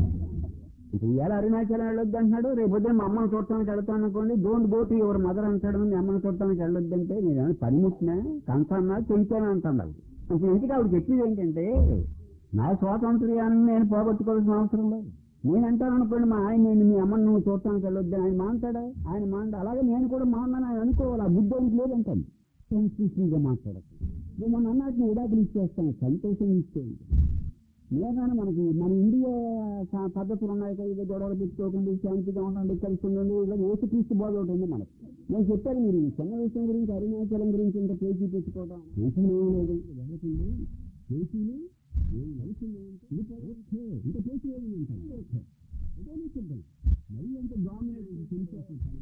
ఇప్పుడు ఇవాళ అరుణాచలం వెళ్ళొద్దు అంటున్నాడు రేపు పొద్దున్న మా అమ్మని చూడటానికి వెళ్తాను అనుకోండి don't go to your mother అంటాడు మీ అమ్మని చూడటానికి వెళ్ళొద్దు అంటే నేను పనిముట్టినా కంచానా చెంచానా అంటాడు ఇప్పుడు ఇంటికి ఆవిడ చెప్పేది ఏంటంటే నా స్వాతంత్ర్యాన్ని నేను పోగొట్టుకోవాల్సిన అవసరం లేదు నేను అంటాను అనుకోండి మా ఆయన నేను మీ అమ్మని నువ్వు చూడటానికి వెళ్ళొద్దు ఆయన మాంటాడా ఆయన మాంట అలాగే నేను కూడా మాన్నాను ఆయన అనుకోవాలి ఆ బుద్ధి ఆయనకి లేదంటాను సెన్సిటివ్గా మాట్లాడదు నువ్వు మన అన్నట్టు విడాకులు ఇచ్చేస్తాను సంతోషం ఇచ్చేయండి లేదని మనకి మన ఇండియా స- పద్ధతులు ఉన్నాయి కదా ఇది గొడవలు పెట్టుకోకండి శాంతిగా ఉండండి కలిసి ఉండండి ఇలా ఏసుక్రీస్తు బోధ ఒకటి ఉంది మనకి నేను చెప్పాను మీరు ఈ చిన్న విషయం గురించి అరుణాచలం గురించి ఇంత పేజీ పెట్టుకోవడం పేజీలు ఏం లేదు వెళ్తుంది పేజీలు ఏం వెళ్తుంది ఇంత పేజీ ఏమి ఉంటాయి ఇదే సిద్ధం మరి అంత డామినేట్ తెలిసేస్తుంది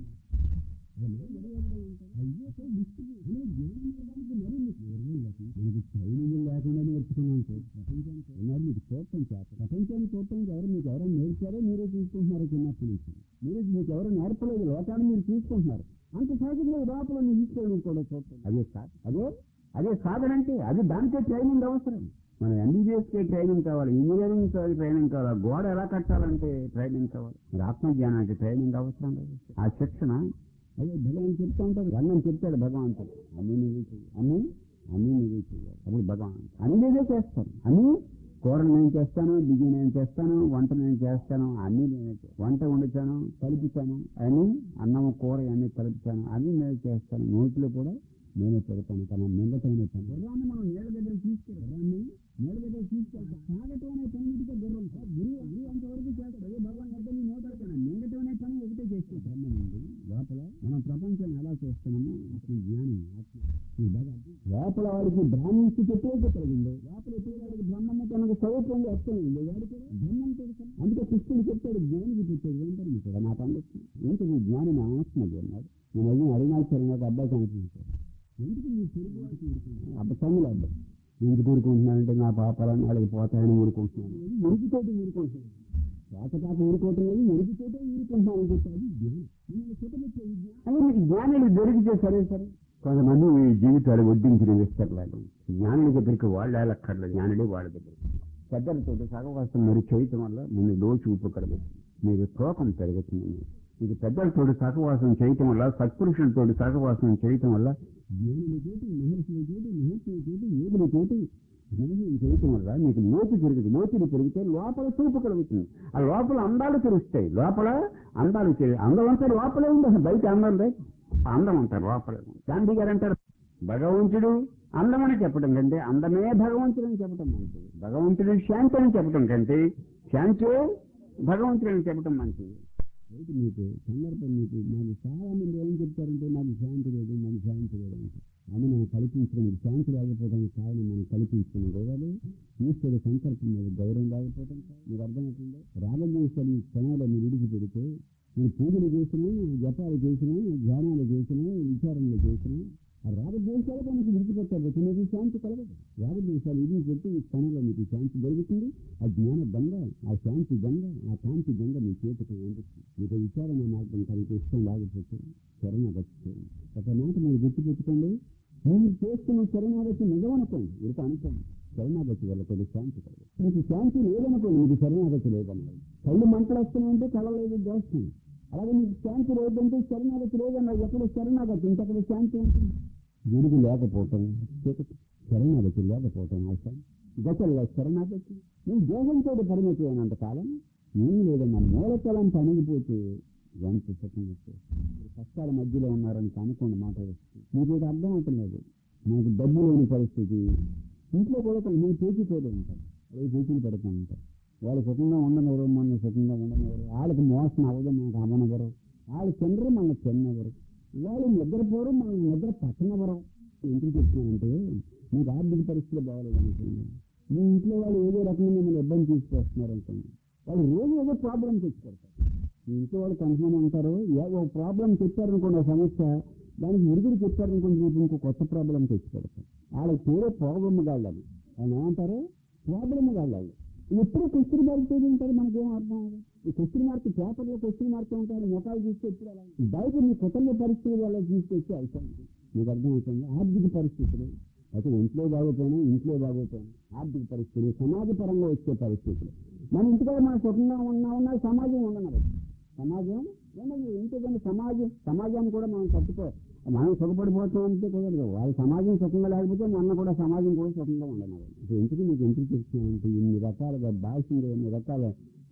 మనకి ట్రైనింగ్ లేకుండా నేర్చుకున్నాం సార్ ప్రపంచానికి ఉన్నారు మీకు చూడటం చేత ప్రపంచాన్ని చూడటానికి ఎవరు మీకు ఎవరైనా నేర్చారో మీరే తీసుకుంటున్నారు చిన్నప్పటి నుంచి మీరు మీకు ఎవరు నేర్పలేదు లోకాన్ని మీరు తీసుకుంటున్నారు అంత సహజంగా ఈ లోపల మీ తీసుకోవడం కూడా చూడటం అదే సార్ అదే అదే సాధన అంటే అది దానికే ట్రైనింగ్ అవసరం మన ఎంబీబీఎస్ కి ట్రైనింగ్ కావాలి ఇంజనీరింగ్ ట్రైనింగ్ కావాలి గోడ ఎలా కట్టాలంటే ట్రైనింగ్ కావాలి మరి ఆత్మజ్ఞానానికి ట్రైనింగ్ అవసరం లేదు ఆ శిక్షణ అదే భగవాన్ చెప్తా ఉంటారు అన్నం చెప్తాడు భగవంతుడు అన్ని నువ్వే చెయ్యి అన్ని అన్ని నువ్వే చెయ్యాలి అప్పుడు భగవాన్ అన్ని నేనే చేస్తాను అన్ని కూరలు నేను చేస్తాను బియ్యం నేను చేస్తాను వంట నేను చేస్తాను అన్ని నేనే చేస్తాను. వంట వండుతాను కలుపుతాను అన్ని అన్నం కూర అన్ని కలుపుతాను అన్ని నేను చేస్తాను నోట్లో కూడా నేనే పెడతాను కానీ మిగతానే పని గుర్రాన్ని మనం నీళ్ళ దగ్గర తీసుకెళ్ళి గుర్రాన్ని నీళ్ళ దగ్గర తీసుకెళ్తాం తాగటం అనే పని మీదుగా గుర్రం సార్ గురువు గురువు అంతవరకు చేస్తాడు అదే భగవాన్ అర్థం నోటాడుతాను మిగతా అనే పని ఒకటే చేస్తే బ్రహ్మం ఉంది లోపల మనం ప్రపంచాన్ని ఎలా చూస్తున్నామో అతని జ్ఞానం ఆత్మ ఈ భగవంతుడు. లోపల వాడికి బ్రాహ్మణ్స్ చెప్పేది కలిగింది లోపల ఎప్పుడు వాడికి బ్రహ్మము తనకు స్వరూపంగా వస్తుంది వాడు కూడా బ్రహ్మం తెలుసు అందుకే కృష్ణుడు చెప్పాడు జ్ఞానికి చెప్పాడు ఏంటని కూడా నాకు అందుతుంది ఏంటి నీ జ్ఞాని నా ఆత్మ అన్నాడు నేను అడిగిన అరుణాచలం ఒక అబ్బాయి కనిపించాడు ఎందుకు నీ తిరుగు అబ్బాయి తమ్ముడు అబ్బాయి ఎందుకు ఊరుకుంటున్నానంటే నా పాపాలని వాళ్ళకి పోతాయని ఊరుకుంటున్నాను మురికితోటి ఊరుకుంటున్నాను రాకటాక ఊరుకోవటం లేదు మురికితోటే ఊరుకుంటున్నాను అని చెప్పాడు జ్ఞానం మిమ్మల్ని చుట్టబెట్టే ఈ జ్ఞానం. అదే మీకు జ్ఞానులు దొరికితే సరే సరే కొంతమంది ఈ జీవితాలు వడ్డించిన విస్తరలేదు జ్ఞానుల దగ్గరికి వాళ్ళు వెళ్ళక్కర్లేదు జ్ఞానుడే వాళ్ళ దగ్గర పెద్దలతో సహవాసం మీరు చేయటం వల్ల ముందు లోచు ఉప్పు కలుగుతుంది మీరు తోకం పెరుగుతుంది మీకు పెద్దలతో సహవాసం చేయటం వల్ల సత్పురుషులతో సహవాసం చేయటం వల్ల జ్ఞానులతోటి మహర్షులతోటి మహర్షులతోటి యోగులతోటి జ్ఞానం చేయటం వల్ల మీకు లోతు పెరుగుతుంది లోతులు పెరిగితే లోపల చూపు కలుగుతుంది ఆ లోపల అందాలు తెలుస్తాయి లోపల అందాలు తెలి- అందం అంతా లోపలే ఉంది అసలు బయట అందం లేదు ఆ అందం అంతా లోపలే ఉంది గాంధీ గారు అంటారు భగవంతుడు అందమని చెప్పడం కంటే అందమే భగవంతుడు అని చెప్పడం మంచిది భగవంతుడు శాంతి అని చెప్పడం కంటే శాంతి భగవంతుడు అని చెప్పడం మంచిది అయితే మీకు సందర్భం మీకు నాకు చాలా మంది ఏం చెప్తారంటే నాకు శాంతి లేదు నాకు శాంతి లేదు అంటే అని మనం కల్పించడం మీకు శాంతి లేకపోవడానికి కారణం మనం కల్పించుకున్న గోదాలు ఈశ్వరుడు సంకల్పం మీద గౌరవం లేకపోవడం కాదు. మీకు అర్థమవుతుందో రాగద్వేషాలు క్షణాలు మీరు విడిచిపెడితే నేను పూజలు చేసినా జపాలు చేసినా ధ్యానాలు చేసినా విచారణలు చేసినా ఆ రాగద్వేషాలు మనకి విడిచిపెట్టారు మీకు శాంతి కలగదు రాగద్వేషాలు ఇది పెట్టి ఈ క్షణంలో మీకు శాంతి దొరుకుతుంది ఆ జ్ఞాన గంగ ఆ శాంతి గంగ ఆ కాంతి గంగ మీ చేతికి అందుతుంది మీకు విచారణ మార్గం కలిగి ఇష్టం లేకపోతే శరణాగతి చేయండి ఒక మాట మీరు గుర్తుపెట్టుకోండి మీరు చేస్తున్న శరణాగతి నిజమనుకోండి మీరు అనుకోండి శరణాగతి వల్ల కొద్ది శాంతి కలగదు మీకు శాంతి లేదనుకోండి మీకు శరణాగతి లేదన్నారు కళ్ళు మంటలు వస్తున్నాయంటే కళ లేదు దోస్తుంది అలాగే మీకు శాంతి లేదంటే శరణాగతి లేదన్నారు ఎక్కడ శరణాగతి ఇంకెక్కడ శాంతి ఉంటుంది గురువు లేకపోవటం చీకటి శరణాగతి లేకపోవటం అవసరం గతల్లో శరణాగతి నువ్వు దేహంతో పరిమితి అయినంత కాలం ఏం లేదన్నా మూలతలం పనిగిపోతే ఎంత సుఖం వచ్చేది మీరు కష్టాల మధ్యలో ఉన్నారని అనుకోండి మాట వస్తుంది మీకు ఇది అర్థం అవుతున్నది నాకు డబ్బు లేని పరిస్థితి ఇంట్లో కూడా కొంచెం నేను పేచిపోతూ ఉంటాను అదే పేచీలు పెడుతూ ఉంటాను వాళ్ళు సుఖంగా ఉండనివ్వరు మన సుఖంగా ఉండనివ్వరు వాళ్ళకి మోసం అవ్వదు మనకు అవ్వనివ్వరు వాళ్ళు తినరు మన తిన్నెవరు వాళ్ళు నిద్రపోరు మన నిద్ర పట్టనివ్వరు ఎందుకు చెప్తున్నానంటే మీకు ఆర్థిక పరిస్థితులు బాగలేదు అనుకోండి మీ ఇంట్లో వాళ్ళు ఏదో రకంగా మిమ్మల్ని ఇబ్బంది తీసుకొస్తున్నారు అనుకోండి వాళ్ళు రోజు ఏదో ప్రాబ్లం తెచ్చిపెడతారు మీ ఇంట్లో వాళ్ళు కన్ఫర్మ్ ఉంటారు ఏ- ఒక ప్రాబ్లం చెప్పారనుకోండి ఒక సమస్య దానికి విరుగుడు చెప్పారనుకోండి రేపు ఇంకో కొత్త ప్రాబ్లం తెచ్చి పెడతారు వాళ్ళకి పేరే ప్రాబ్లమ్ కాళ్ళని వాళ్ళు ఏమంటారు ప్రాబ్లమ్ కాళ్ళాలి ఎప్పుడు క్వశ్చన్ మార్క్ తోటి ఉంటారు మనకేం అర్థం అవ్వదు. ఈ క్వశ్చన్ మార్క్ పేపర్లో క్వశ్చన్ మార్క్ ఉంటారు మొక్కలు తీసుకొచ్చి అలా బయట మీ కుటుంబ పరిస్థితుల వల్ల తీసుకొచ్చి అవసరం ఉంది. మీకు అర్థమవుతుంది ఆర్థిక పరిస్థితులు అయితే ఇంట్లో బాగోపోయినా ఇంట్లో బాగోపోయినా ఆర్థిక పరిస్థితులు సమాజ పరంగా వచ్చే పరిస్థితులు మన ఇంటికాడ మన సుఖంగా ఉన్నా ఉన్నా సమాజం ఉండనదు సమాజం ఉండదు ఇంటికంటే సమాజం సమాజాన్ని కూడా మనం తట్టుకో మనం సుఖపడిపోతాం అంటే కుదరదు వాళ్ళ సమాజం సుఖంగా లేకపోతే మొన్న కూడా సమాజం కూడా సుఖంగా ఉండనదు ఇప్పుడు ఎందుకు మీకు ఎందుకు చెప్తున్నానంటే ఇన్ని రకాలుగా భాషలు ఇన్ని రకాల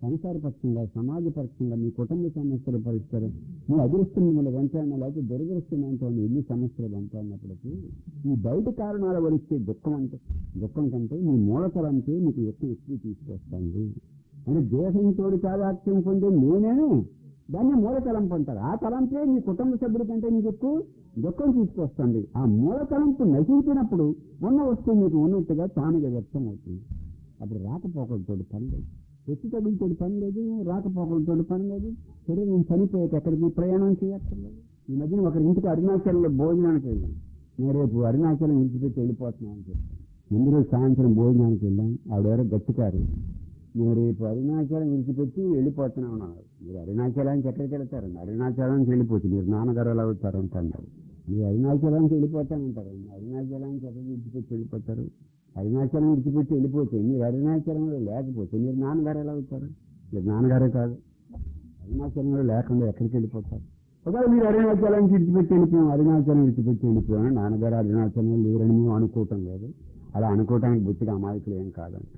సంసారపక్షంగా సమాజపక్షంగా మీ కుటుంబ సమస్యల పరిష్కారం మీ అదృష్టం మిమ్మల్ని వెంటాడిన లేకపోతే దురదృష్టం అంటోంది ఎన్ని సమస్యలు వెంటాడినప్పటికీ ఈ బయట కారణాల వలిస్తే దుఃఖం అంటే దుఃఖం కంటే మీ మూలతలంపే మీకు ఎక్కువ ఎక్కువ తీసుకొస్తుంది అంటే దేశంతో చాదాక్ష్యం పొందే నేనే దాన్ని మూల తలంపు అంటారు ఆ తలంపే మీ కుటుంబ సభ్యుల కంటే మీకు ఎక్కువ దుఃఖం తీసుకొస్తుంది ఆ మూల తలంపు నశించినప్పుడు ఉన్న వస్తువు మీకు ఉన్నట్టుగా తానుగా వ్యక్తం అవుతుంది అప్పుడు రాకపోకలతో పని లేదు ఎత్తి తగులతో పని లేదు రాకపోకలతో పని లేదు సరే నేను చనిపోయాక ఎక్కడికి ప్రయాణం చేయక్కర్లేదు ఈ మధ్యన ఒకరి ఇంటికి అరుణాచలంలో భోజనానికి వెళ్ళాను నేను రేపు అరుణాచలం విడిచిపెట్టి వెళ్ళిపోతున్నాను అని చెప్పాను ముందు రోజు సాయంత్రం భోజనానికి వెళ్ళాం ఆవిడెవరో గట్టికారు నేను రేపు అరుణాచలం విడిచిపెట్టి వెళ్ళిపోతున్నా ఉన్నారు మీరు అరుణాచలానికి ఎక్కడికి వెళ్తారండి అరుణాచలానికి వెళ్ళిపోతుంది మీరు నాన్నగారు ఎలా అవుతారు అంటున్నారు మీరు అరుణాచలానికి వెళ్ళిపోతానంటారు అరుణాచలానికి ఎక్కడ విడిచిపెట్టి వెళ్ళిపోతారు అరుణాచలం విడిచిపెట్టి వెళ్ళిపోతే మీరు అరుణాచలంలో లేకపోతే మీరు నాన్నగారు ఎలా అవుతారు మీరు నాన్నగారే కాదు అరుణాచలంలో లేకుండా ఎక్కడికి వెళ్ళిపోతారు ఒకవేళ మీరు అరుణాచలానికి విడిచిపెట్టి వెళ్ళిపోయాం అరుణాచలం విడిచిపెట్టి వెళ్ళిపోయాం నాన్నగారు అరుణాచలం లేరని మేము అనుకోవటం లేదు అలా అనుకోవటానికి బుద్ధిగా అమాయకులు ఏం కాదంటారు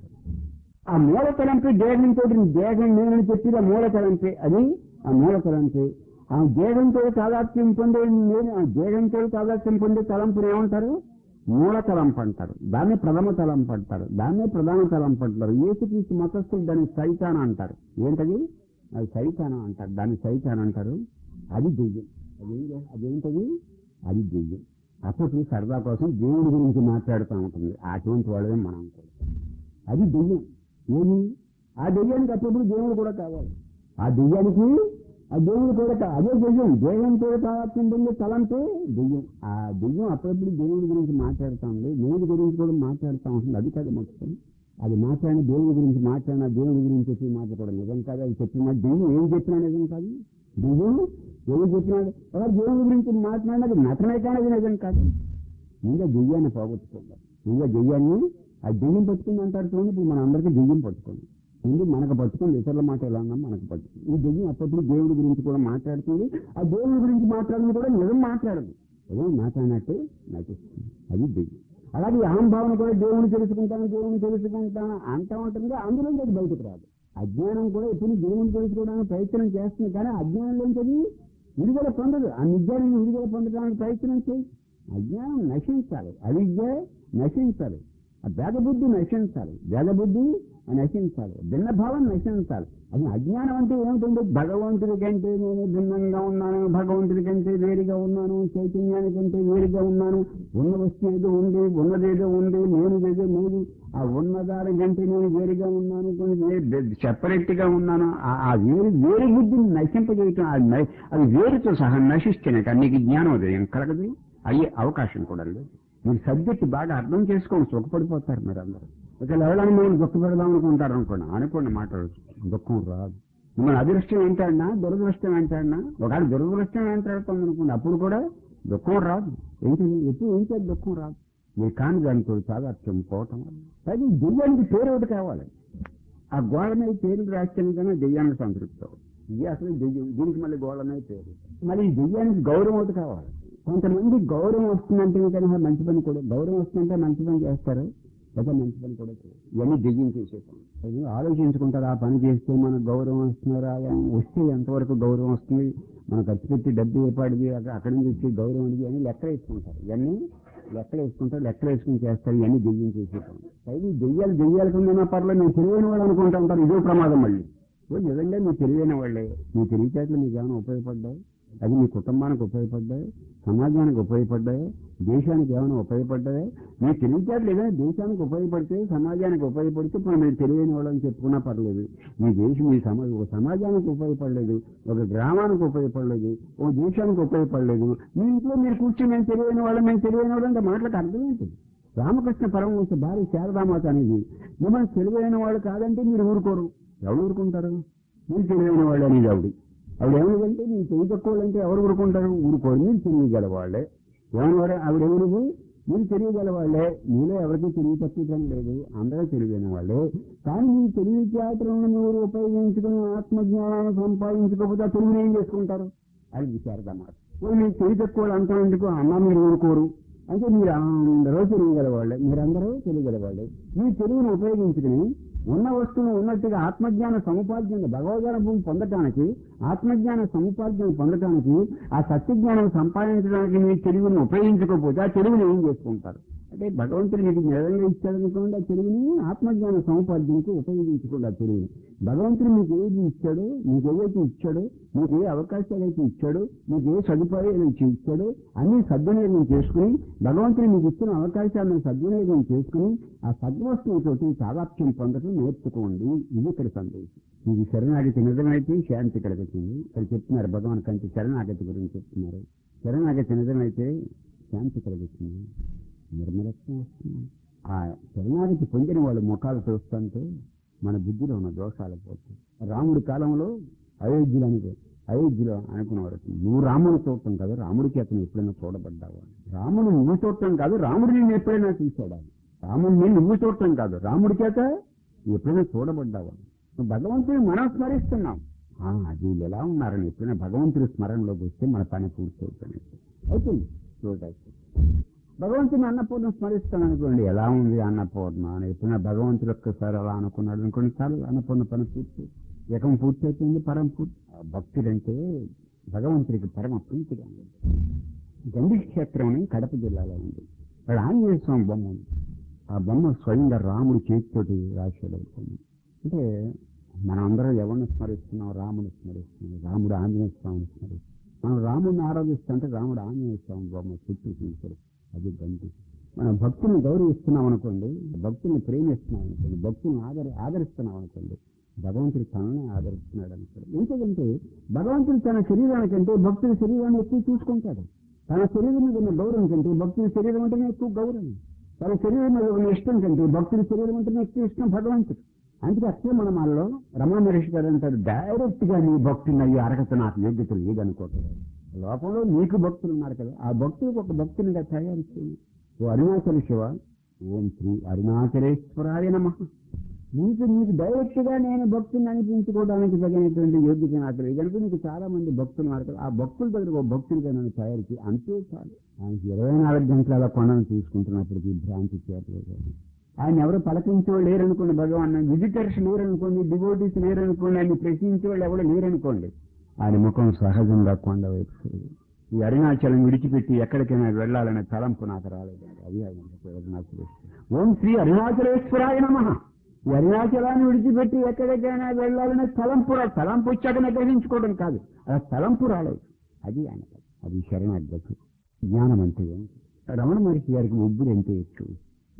ఆ మూల తలంపే దేహంతో దేహం నేనని చెప్పిన మూల తలంపే అది ఆ మూల తలంపే ఆ దేహంతో తాదాత్మ్యం పొందే నేను ఆ దేహంతో తాదాత్మ్యం పొందే తలంపుని ఏమంటారు మూల తలంపు అంటారు దాన్ని ప్రథమ తలంపు అంటారు దాన్నే ప్రధాన తలంపు అంటారు ఏసుక్రీస్తు మతస్థులు దాన్ని సైతాన్ అంటారు ఏంటది అది సైతానం అంటారు దాన్ని సైతాన్ అంటారు అది దెయ్యం అదేం అదేంటది అది దెయ్యం అప్పుడు సరదా కోసం దేవుడి గురించి మాట్లాడుతూ ఉంటుంది అటువంటి వాళ్ళే మనం కూడా అది దెయ్యం ఏమి ఆ దెయ్యానికి అప్పుడప్పుడు దేవుడు కూడా కావాలి ఆ దెయ్యానికి ఆ దేవుడు కూడా కా- అదే దెయ్యం దెయ్యంతో తాత్యం పొందే తలంటే దెయ్యం ఆ దెయ్యం అప్పుడప్పుడు దేవుడి గురించి మాట్లాడుతూ ఉంది దేవుడి గురించి కూడా మాట్లాడుతూ ఉంటుంది అది కాదు మొత్తం అది మాట్లాడిన దేవుడి గురించి మాట్లాడిన దేవుడి గురించి చెప్పి మాట్లాడడం నిజం కాదు అది చెప్పిన దెయ్యం ఏం చెప్పినా నిజం కాదు దెయ్యం ఏం చెప్పినాడు ఎవరు దేవుడి గురించి మాట్లాడినది నటనే కానీ అది నిజం కాదు ఇంకా దెయ్యాన్ని పోగొట్టుకోండి ఇంకా దెయ్యాన్ని ఆ దెయ్యం పట్టుకుంది అంటారు చూడండి ఇప్పుడు మన అందరికీ దెయ్యం పట్టుకుంది ముందు మనకు పట్టుకుంది ఇతరుల మాట ఎలా ఉన్నా మనకు పట్టుకుంది ఈ దెయ్యం అప్పట్లో దేవుడి గురించి కూడా మాట్లాడుతుంది ఆ దేవుడి గురించి మాట్లాడింది కూడా నిజం మాట్లాడదు నిజం మాట్లాడినట్టు నటిస్తుంది అది దెయ్యం అలాగే ఈ అహంభావన కూడా దేవుని తెలుసుకుంటాను దేవుని తెలుసుకుంటాను అంటా ఉంటుంది అందులో అది బయటకు రాదు అజ్ఞానం కూడా ఎప్పుడు దేవుని తెలుసుకోవడానికి ప్రయత్నం చేస్తుంది కానీ అజ్ఞానంలోంచి అది విడుదల పొందదు ఆ నిజాన్ని విడుదల పొందడానికి ప్రయత్నం చేయి అజ్ఞానం నశించాలి అవిద్య నశించాలి ఆ భేదబుద్ధి నశించాలి భేదబుద్ధి నశించాలి భిన్న భావం నశించాలి అది అజ్ఞానం అంటే ఏమిటంటే భగవంతుడి కంటే నేను భిన్నంగా ఉన్నాను భగవంతుడి కంటే వేరుగా ఉన్నాను చైతన్యాని కంటే వేరుగా ఉన్నాను ఉన్న వస్తువు ఏదో ఉంది ఉన్నదేదో ఉంది నేను ఏదో లేదు ఆ ఉన్నదాని కంటే నేను వేరుగా ఉన్నాను కొంచెం సెపరేట్ గా ఉన్నాను ఆ- ఆ వేరు వేరు బుద్ధిని నశింపజేయటం అది న- అది వేరుతో సహా నశిస్తేనే కానీ నీకు జ్ఞానోదయం కలగదు అయ్యే అవకాశం కూడా లేదు మీరు సబ్జెక్ట్ బాగా అర్థం చేసుకొని సుఖపడిపోతారు మీరు అందరూ ఒకవేళ ఎవరైనా మేము దుఃఖపెడదాం అనుకుంటారు అనుకోండి అనుకోండి మాట్లాడచ్చు దుఃఖం రాదు మిమ్మల్ని అదృష్టం ఏంటన్నా దురదృష్టం ఏంటన్నా ఒకవేళ దురదృష్టం ఏంటాడుతుంది అనుకోండి అప్పుడు కూడా దుఃఖం రాదు ఏంటి ఎప్పుడు ఏం చేయాలి దుఃఖం రాదు మీ కాని దానితో సాదార్థం పోవటం వల్ల అది దెయ్యానికి పేరు ఒకటి కావాలి ఆ గోడ మీద పేర్లు రాష్ట్రం కన్నా దెయ్యానికి సంతృప్తి అవ్వదు. ఇది అసలు దెయ్యం దీనికి మళ్ళీ గోడ మీద పేరు మళ్ళీ ఈ దెయ్యానికి గౌరవం ఒకటి కావాలి కొంతమంది గౌరవం వస్తుందంటే కనుక మంచి పని కూడా గౌరవం వస్తుందంటే మంచి పని చేస్తారు లేదా మంచి పని కూడా చేయరు. ఇవన్నీ దెయ్యం చేసే పని అది ఆలోచించుకుంటారు ఆ పని చేస్తే మనకు గౌరవం వస్తున్నారా వస్తే ఎంతవరకు గౌరవం వస్తుంది మనం ఖర్చు పెట్టి డబ్బు ఏర్పాటుది అక్కడి నుంచి వచ్చి గౌరవం అనేది అని లెక్క వేసుకుంటారు ఇవన్నీ లెక్కలు వేసుకుంటారు లెక్కలు వేసుకుని చేస్తారు ఇవన్నీ దెయ్యం చేసే పని అయితే ఈ దెయ్యాలు దెయ్యాల కింద పర్లేదు నేను తెలివైన వాళ్ళు అనుకుంటా ఉంటారు ఇదే ప్రమాదం మళ్ళీ ఓ నిజంగా మీరు తెలివైన వాళ్ళే మీ తెలివితేటలు మీకు ఏమైనా ఉపయోగపడ్డాయి అది మీ కుటుంబానికి ఉపయోగపడ్డాయి సమాజానికి ఉపయోగపడ్డాయి దేశానికి ఏమైనా ఉపయోగపడ్డాయి మీ తెలివితేటలు ఏదైనా దేశానికి ఉపయోగపడితే సమాజానికి ఉపయోగపడితే ఇప్పుడు మీరు తెలివైన వాళ్ళని చెప్పుకున్నా పర్లేదు మీ దేశం మీ సమాజం ఒక సమాజానికి ఉపయోగపడలేదు ఒక గ్రామానికి ఉపయోగపడలేదు ఒక దేశానికి ఉపయోగపడలేదు మీ ఇంట్లో మీరు కూర్చొని మేము తెలివైన వాళ్ళం మేము తెలివైన వాళ్ళం అంటే మాటలకు అర్థం ఏంటి రామకృష్ణ పరమహంస భార్య శారదామాత అనేది మిమ్మల్ని తెలివైన వాళ్ళు కాదంటే మీరు ఊరుకోరు ఎవరు ఊరుకుంటారు మీరు తెలివైన వాళ్ళు అనేది ఆవిడ ఆవిడ ఏమనుకుంటే మీరు తెలివి తక్కువ అంటే ఎవరు ఊరుకుంటారు ఊరుకోరు మీరు తెలియగల వాళ్ళే ఏమన్నారు ఆవిడ ఏమనుకు మీరు తెలియగల వాళ్ళే మీలో ఎవరికి తెలివి తక్కువ లేదు అందరూ తెలివైన వాళ్ళే కానీ మీ తెలివి చేతలను మీరు ఉపయోగించుకుని ఆత్మజ్ఞానాన్ని సంపాదించుకోకపోతే ఆ తెలివిని ఏం చేసుకుంటారు అది శారదామాత మీరు తెలివి తక్కువ వాళ్ళు అంతా ఎందుకు అన్నా మీరు ఊరుకోరు అంటే మీరు అందరూ తెలియగల వాళ్ళే మీరందరూ తెలియగల వాళ్ళే మీ తెలివిని ఉపయోగించుకుని ఉన్న వస్తువును ఉన్నట్టుగా ఆత్మజ్ఞాన సముపార్జన భగవద్గణం పొందటానికి ఆత్మజ్ఞాన సముపార్జన పొందటానికి ఆ సత్యజ్ఞానం సంపాదించడానికి మీ తెలుగుని ఉపయోగించకపోతే ఆ తెలుగుని ఏం చేసుకుంటారు అంటే భగవంతుడు మీకు నిజంగా ఇచ్చాడనుకోండి ఆ తెలుగుని ఆత్మజ్ఞాన సముపార్జనకు ఉపయోగించుకోండి ఆ తెలుగుని భగవంతుడు మీకు ఏది ఇచ్చాడో మీకు ఏదైతే ఇచ్చాడో మీకు ఏ అవకాశాలు అయితే ఇచ్చాడో మీకు ఏ సదుపాయాలు అయితే ఇచ్చాడో అన్ని సద్వినియోగం చేసుకుని భగవంతుడు మీకు ఇచ్చిన అవకాశాలను సద్వినియోగం చేసుకుని ఆ సద్వస్తువుతోటి సాదాప్యం పొందడం నేర్చుకోండి ఇది ఇక్కడ సందేశం ఇది శరణాగతి నిజమైతే శాంతి కలుగుతుంది ఇక్కడ చెప్తున్నారు భగవాన్ కంటే శరణాగతి గురించి చెప్తున్నారు శరణాగతి నిజమైతే శాంతి కలుగుతుంది నిర్మలత్వం వస్తుంది ఆ శరణాగతి పొందిన వాళ్ళు ముఖాలు చూస్తుంటే మన బుద్ధిలో ఉన్న దోషాలు పోతాయి రాముడి కాలంలో అయోధ్యలో అనుకో అయోధ్యలో అనుకునేవారు నువ్వు రాముని చూడటం కాదు రాముడికి అతను ఎప్పుడైనా చూడబడ్డావా రాముడు నువ్వు చూడటం కాదు రాముడు నేను ఎప్పుడైనా చూశాడా రాముడిని నువ్వు చూడటం కాదు రాముడి చేత ఎప్పుడైనా చూడబడ్డావా నువ్వు భగవంతుని మనం స్మరిస్తున్నాం ఆ, వీళ్ళు ఎలా ఉన్నారని ఎప్పుడైనా భగవంతుడి స్మరణలోకి వస్తే మన పని పూర్తవుతుంది అవుతుంది చూడాలి భగవంతుని అన్నపూర్ణ స్మరిస్తాను అనుకోండి ఎలా ఉంది అన్నపూర్ణ అని ఎప్పుడైనా భగవంతుడు ఒక్కసారి అలా అనుకున్నాడు అనుకోండి చాలు అన్నపూర్ణ పని పూర్తి ఏకం పూర్తి అయిపోయింది పరం పూర్తి ఆ భక్తుడంటే భగవంతుడికి పరమ ప్రీతిగా ఉంది గండి క్షేత్రం అని కడప జిల్లాలో ఉంది అక్కడ ఆంజనేయ స్వామి బొమ్మ ఉంది ఆ బొమ్మ స్వయంగా రాముడి చేతితోటి రాశాడు అనుకోండి అంటే మనం అందరం ఎవరిని స్మరిస్తున్నాం రాముని స్మరిస్తున్నాం రాముడు ఆంజనేయ స్వామిని స్మరిస్తున్నాం మనం రాముడిని ఆరాధిస్తుంటే రాముడు ఆంజనేయ స్వామి బొమ్మ చుట్టూ తీసుకెళ్తాం అది గంటి మనం భక్తుల్ని గౌరవిస్తున్నాం అనుకోండి భక్తుల్ని ప్రేమిస్తున్నాం అనుకోండి భక్తుల్ని ఆదరి ఆదరిస్తున్నాం అనుకోండి భగవంతుడు తననే ఆదరిస్తున్నాడు అనుకోండి ఎందుకంటే భగవంతుడు తన శరీరానికంటే భక్తుడి శరీరాన్ని ఎక్కువ చూసుకుంటాడు తన శరీరం మీద ఉన్న గౌరవం కంటే భక్తుడి శరీరం అంటేనే ఎక్కువ గౌరవం తన శరీరం మీద ఉన్న ఇష్టం కంటే భక్తుడి శరీరం అంటేనే ఎక్కువ ఇష్టం భగవంతుడు అందుకే అక్షయ మన మాల్లో రమణ మహర్షి గారు అంటారు డైరెక్ట్ గా నీ భక్తుని అయ్యే అర్హత నాకు యోగ్యత లేదనుకోవట్లేదు లోకంలో నీకు భక్తులు ఉన్నారు కదా ఆ భక్తులకు ఒక భక్తునిగా తయారు చేయి ఓ అరుణాచల శివ ఓం శ్రీ అరుణాచలేశ్వరాయ నమ నీకు నీకు డైరెక్ట్ గా నేను భక్తుని అనిపించుకోవడానికి తగినటువంటి యోగ్యత నాకు లేదు కనుక నీకు చాలా మంది భక్తులు ఉన్నారు కదా ఆ భక్తుల దగ్గర ఒక భక్తునిగా నన్ను తయారు చేయి అంతే చాలు ఆయనకి ఇరవై నాలుగు గంటల అలా కొండను తీసుకుంటున్నప్పటికీ భ్రాంతి చేతలేదు ఆయన ఎవరు పలకించే వాళ్ళు లేరనుకోండి భగవాన్ విజిటర్స్ లేరనుకోండి డివోటీస్ లేరనుకోండి ఆయన ప్రశ్నించే వాళ్ళు ఎవరు లేరనుకోండి ఆయన ముఖం సహజంగా కొండ వైపు తిరిగి. ఈ అరుణాచలం విడిచిపెట్టి ఎక్కడికైనా వెళ్ళాలనే తలంపు నాకు రాలేదండి అది ఆయన అరుణాచలేశ్వర ఓం శ్రీ అరుణాచలేశ్వరాయ నమ ఈ అరుణాచలాన్ని విడిచిపెట్టి ఎక్కడికైనా వెళ్ళాలనే తలంపు రా తలంపు వచ్చాకనే గ్రహించుకోవడం కాదు అలా తలంపు రాలేదు అది ఆయన పని. అది శరణాగతి జ్ఞానం అంటే ఏంటి రమణ మహర్షి గారికి ముగ్గురు ఎంత ఎక్కువ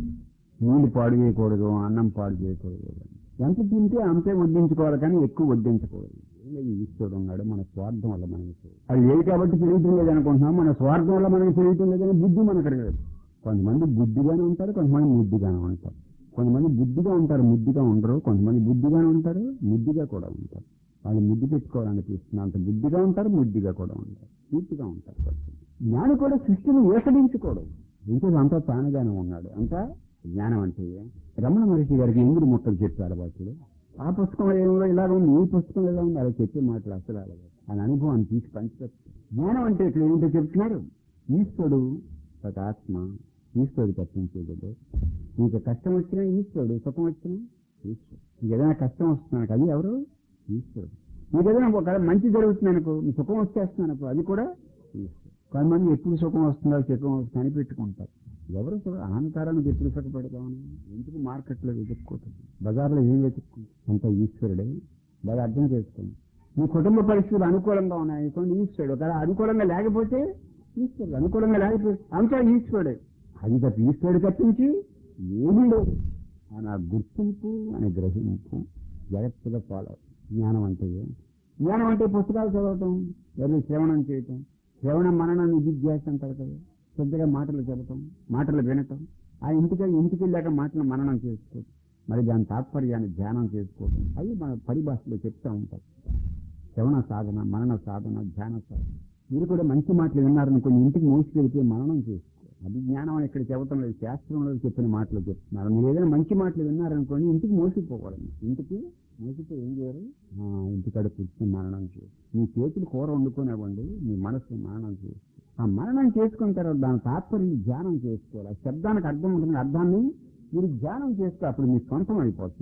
నీళ్లు పాడు చేయకూడదు అన్నం పాడు చేయకూడదు ఎంత తింటే అంతే వడ్డించుకోవాలి కానీ ఎక్కువ వడ్డించకూడదు ఏంటది ఈశ్వరుడు ఉన్నాడు మన స్వార్థం వల్ల మనకి తెలియదు. అది లేదు కాబట్టి తెలియటం లేదు అనుకుంటున్నాం మన స్వార్థం వల్ల మనకి తెలియటం లేదని బుద్ధి మనకు లేదు కొంతమంది బుద్ధిగానే ఉంటారు కొంతమంది ముద్దుగానే ఉంటారు కొంతమంది బుద్ధిగా ఉంటారు ముద్దుగా ఉండరు కొంతమంది బుద్ధిగానే ఉంటారు ముద్దుగా కూడా ఉంటారు వాళ్ళు ముద్దు పెట్టుకోవడానికి ఇస్తున్న అంత బుద్ధిగా ఉంటారు ముద్దుగా కూడా ఉంటారు పూర్తిగా ఉంటారు కొంచెం జ్ఞాని కూడా సృష్టిని ఏసడించుకోవడం ఇంకో అంతా తానుగానే ఉన్నాడు అంతా జ్ఞానం అంటే రమణ మహర్షి గారికి ఎంగుడు మొక్కలు చెప్పే అలవాట్లు ఆ పుస్తకం ఏమో ఇలాగ ఉంది ఈ పుస్తకం ఎలా ఉంది అలా చెప్పే మాటలు అసలు అలాగే ఆయన అనుభవాన్ని తీసి పంచుతారు జ్ఞానం అంటే ఇట్లా ఏంటో చెప్తున్నారు ఈశ్వరుడు ఒక ఆత్మ ఈశ్వరుడు తప్పించేది నీకు కష్టం వచ్చినా ఈశ్వరుడు సుఖం వచ్చినా ఈశ్వరుడు నీకు ఏదైనా కష్టం వస్తున్నాను అది ఎవరు ఈశ్వరుడు నీకు ఏదైనా ఒక మంచి జరుగుతుంది అనుకో నీ సుఖం వచ్చేస్తుంది అనుకో అది కూడా ఈశ్వరుడు కొంతమంది ఎప్పుడు సుఖం వస్తుందో సుఖం వస్తుందో అని పెట్టుకుంటారు ఎవరు సుఖం అహంకారానికి ఎప్పుడు సుఖపెడతామని ఎందుకు మార్కెట్లో వెతుక్కోవటం బజార్లో ఏం వెతుక్కుంటాం అంత ఈశ్వరుడే బాగా అర్థం చేసుకోండి మీ కుటుంబ పరిస్థితులు అనుకూలంగా ఉన్నాయి కొన్ని ఈశ్వరుడు ఒకవేళ అనుకూలంగా లేకపోతే ఈశ్వరుడు అనుకూలంగా లేకపోతే అంతా ఈశ్వరుడే అది తప్ప ఈశ్వరుడు తప్పించి ఏమీ లేదు అని ఆ గుర్తింపు అనే గ్రహింపు జగత్తుగా ఫాలో జ్ఞానం అంటే ఏం? జ్ఞానం అంటే పుస్తకాలు చదవటం లేదా శ్రవణం చేయటం శ్రవణం మననం నిధిధ్యాస అంటారు కదా పెద్దగా మాటలు చెప్పటం మాటలు వినటం ఆ ఇంటికి ఇంటికి వెళ్ళాక మాటలు మననం చేసుకోవటం మరి దాని తాత్పర్యాన్ని ధ్యానం చేసుకోవటం అవి మన పరిభాషలో చెప్తూ ఉంటారు శ్రవణ సాధన మనన సాధన ధ్యాన సాధన మీరు కూడా మంచి మాటలు విన్నారని కొన్ని ఇంటికి మోసుకెళ్తే మననం చేసుకో అది జ్ఞానం అని ఇక్కడ చెప్పటం లేదు శాస్త్రంలో చెప్పిన మాటలు చెప్తున్నారు మీరు ఏదైనా మంచి మాటలు విన్నారనుకోండి ఇంటికి మోసిపోకూడదు ఇంటికి మోసిపోయి ఏం చేయరు ఆ, ఇంటికాడ కూర్చొని మననం చేసి మీ చేతులు కూర వండుకునేవ్వండి మీ మనసు మననం చేసి ఆ మననం చేసుకున్న తర్వాత దాని తాత్పర్యం ధ్యానం చేసుకోవాలి ఆ శబ్దానికి అర్థం ఉంటుంది అర్థాన్ని మీరు ధ్యానం చేస్తే అప్పుడు మీ సొంతం అయిపోతుంది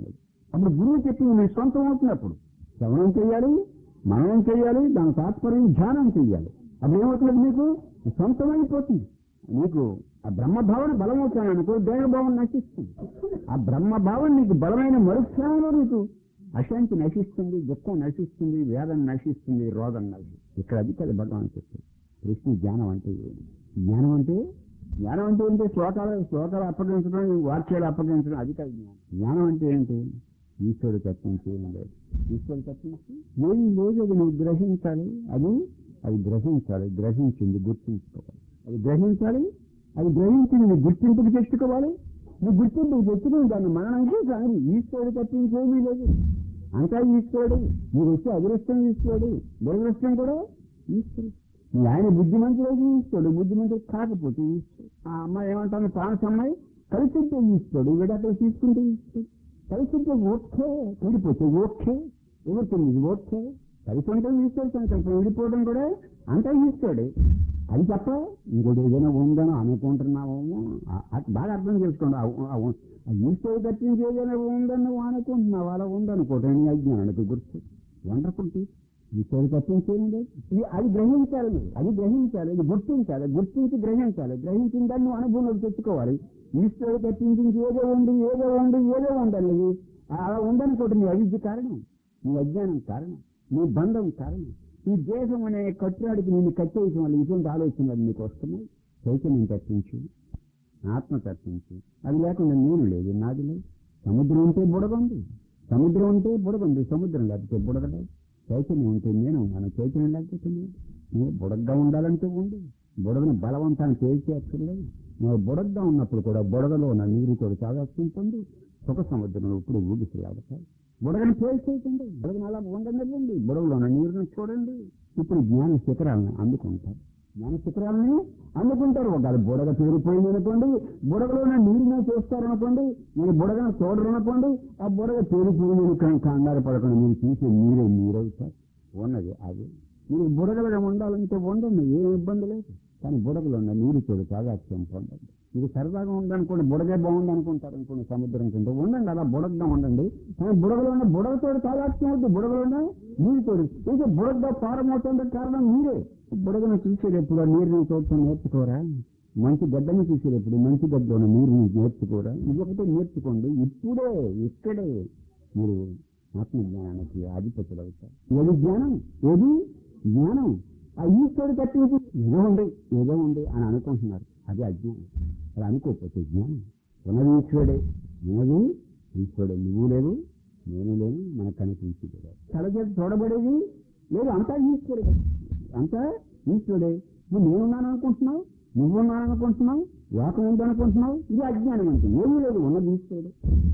అప్పుడు గురువు చెప్పింది మీ సొంతం అవుతుంది అప్పుడు శ్రవణం చేయాలి మననం చేయాలి దాని తాత్పర్యం ధ్యానం చేయాలి అప్పుడు ఏమవుతుంది మీకు సొంతమైపోతుంది నీకు ఆ బ్రహ్మభావన బలమవుతాను అనుకో దేహభావన నశిస్తుంది ఆ బ్రహ్మభావన నీకు బలమైన మరుక్షణంలో నీకు అశాంతి నశిస్తుంది దుఃఖం నశిస్తుంది వేదన నశిస్తుంది రోగం నశిస్తుంది ఇక్కడ అది కదా భగవాన్ చెప్తుంది కృష్ణ జ్ఞానం అంటే ఏమి? జ్ఞానం అంటే జ్ఞానం అంటే ఏంటి శ్లోకాలు శ్లోకాలు అప్పగించడం వాక్యాలు అప్పగించడం అది కాదు జ్ఞానం జ్ఞానం అంటే ఏంటి ఈశ్వరుడు తప్పించి ఏం లేదు ఈశ్వరుడు తప్పించి ఏం లేదు అది నువ్వు గ్రహించాలి అది అది గ్రహించాలి గ్రహించింది గుర్తించుకోవాలి అది గ్రహించాలి అది గ్రహించి నువ్వు గుర్తింపుకు తెచ్చుకోవాలి నువ్వు గుర్తింపుకు తెచ్చుకుని దాన్ని మననంటే కానీ ఈశ్వరుడు తప్పించేమీ లేదు అంతా ఈశ్వరుడు నీకు వచ్చే అదృష్టం ఈశ్వరుడు దురదృష్టం కూడా ఈశ్వరుడు మీ ఆయన బుద్ధిమంతుడు ఈశ్వరుడు బుద్ధిమంతుడు కాకపోతే ఈశ్వరుడు ఆ అమ్మాయి ఏమంటాను ప్రాణస్ అమ్మాయి కలిసి ఉంటే ఈశ్వరుడు వీడక్కడ తీసుకుంటే ఈశ్వరుడు కలిసి ఉంటే ఓకే విడిపోతే ఓకే ఎవరికి ఇది ఓకే కలిసి ఉంటే ఈశ్వరుడు సంకల్పం విడిపోవడం కూడా అంతా ఈశ్వరుడే అది తప్ప ఇంకోటి ఏదైనా ఉందని అనుకుంటున్నావేమో ఆ- అది బాగా అర్థం చేసుకోండి ఆ- ఆ- ఆ ఈశ్వరుడు తప్పించి ఏదైనా ఉందని నువ్వు అనుకుంటున్నావు అలా ఉందనుకోవటం నీ అజ్ఞానానికి గుర్తు వండర్ఫుల్ టీచ్ ఈశ్వరుడు తప్పించేయండి అది గ్రహించాలి నువ్వు. అది గ్రహించాలి ఇది గుర్తించాలి గుర్తించి గ్రహించాలి గ్రహించిన దాన్ని నువ్వు అనుభవంలోకి తెచ్చుకోవాలి ఈశ్వరుడు తప్పించి ఏదో ఉంది ఏదో ఉంది ఏదో ఉండాలి అలా ఉందనుకోవటం నీ అవిద్య కారణం నీ అజ్ఞానం కారణం నీ బంధం కారణం ఈ దేశం అనే కట్టురాడికి నిన్ను కట్టేయటం వల్ల ఇటువంటి ఆలోచనలు నీకు వస్తున్నాయి చైతన్యం తప్పించు ఆత్మ తప్పించు అది లేకుండా నేను లేదు నాది లేదు సముద్రం ఉంటే బుడగ ఉంది సముద్రం ఉంటే బుడగ ఉంది సముద్రం లేకపోతే బుడగ లేదు చైతన్యం ఉంటే నేను ఉన్నాను చైతన్యం లేకపోతే నేను నువ్వు బుడగ్గా ఉండాలంటే ఉండు బుడగను బలవంతాన్ని తేల్చేక్కర్లేదు నువ్వు బుడగ్గా ఉన్నప్పుడు కూడా బుడగలో ఉన్న నీరుతో సాగాస్యం పొంది సుఖ సముద్రంలో ఇప్పుడు ఊగిసి ఆడతాయి బుడగను తేల్చేయకండి బుడగను అలా ఉండనివ్వండి బుడగలో ఉన్న నీరుని చూడండి ఇప్పుడు జ్ఞాన శిఖరాలను అందుకుంటారు జ్ఞాన శిఖరాలని అందుకుంటారు ఒకవేళ బుడగ తీరిపోయింది అనుకోండి బుడగలో ఉన్న నీరుని చూస్తారనుకోండి మీరు బుడగను చూడరనుకోండి ఆ బుడగ తీరిపోయింది కానీ కంగారు పడకుండా మీరు చూసే మీరే మీరవుతారు ఉన్నది అది మీరు బుడగలుగా ఉండాలంటే ఉండండి ఏం ఇబ్బంది లేదు కానీ బుడగలో ఉన్న నీరు చూడు తాగాత్యం పొందండి ఇది సరదాగా ఉందనుకోండి బుడగే బాగుంది అనుకుంటారు అనుకోండి సముద్రం కింద ఉండండి అలా బుడగ్గా ఉండండి కానీ బుడగలో ఉన్న బుడగతోడు తాగాత్యం అవుతుంది బుడగలో ఉన్న నీరు తోడు ఇంకా బుడగ్గా పారమవుతుండే కారణం మీరే బుడగను చూసేటప్పుడు ఆ నీరుని చూడటం నేర్చుకోరా మంచి గడ్డని చూసేటప్పుడు మంచి గడ్డ ఉన్న నీరుని నేర్చుకోరా ఇది ఒకటే నేర్చుకోండి ఇప్పుడే ఇక్కడే మీరు ఆత్మజ్ఞానానికి అధిపతులు అవుతారు ఏది జ్ఞానం ఏది జ్ఞానం ఆ ఈశ్వరుడు తప్పించి ఏదో ఉంది ఏదో ఉంది అని అనుకుంటున్నారు అది అజ్ఞానం అలా అనుకోకపోతే జ్ఞానం ఉన్నది ఈశ్వరుడే ఉన్నది ఈశ్వరుడే నువ్వు లేవు నేను లేను మనకు కనిపించేది లేదు కళ చేతి చూడబడేది లేదు అంతా ఈశ్వరుడే అంతా ఈశ్వరుడే నువ్వు నేనున్నాను అనుకుంటున్నావు నువ్వున్నాను అనుకుంటున్నావు లోకం ఉందనుకుంటున్నావు ఇది అజ్ఞానం అంటే ఏమీ లేదు ఉన్నది ఈశ్వరుడు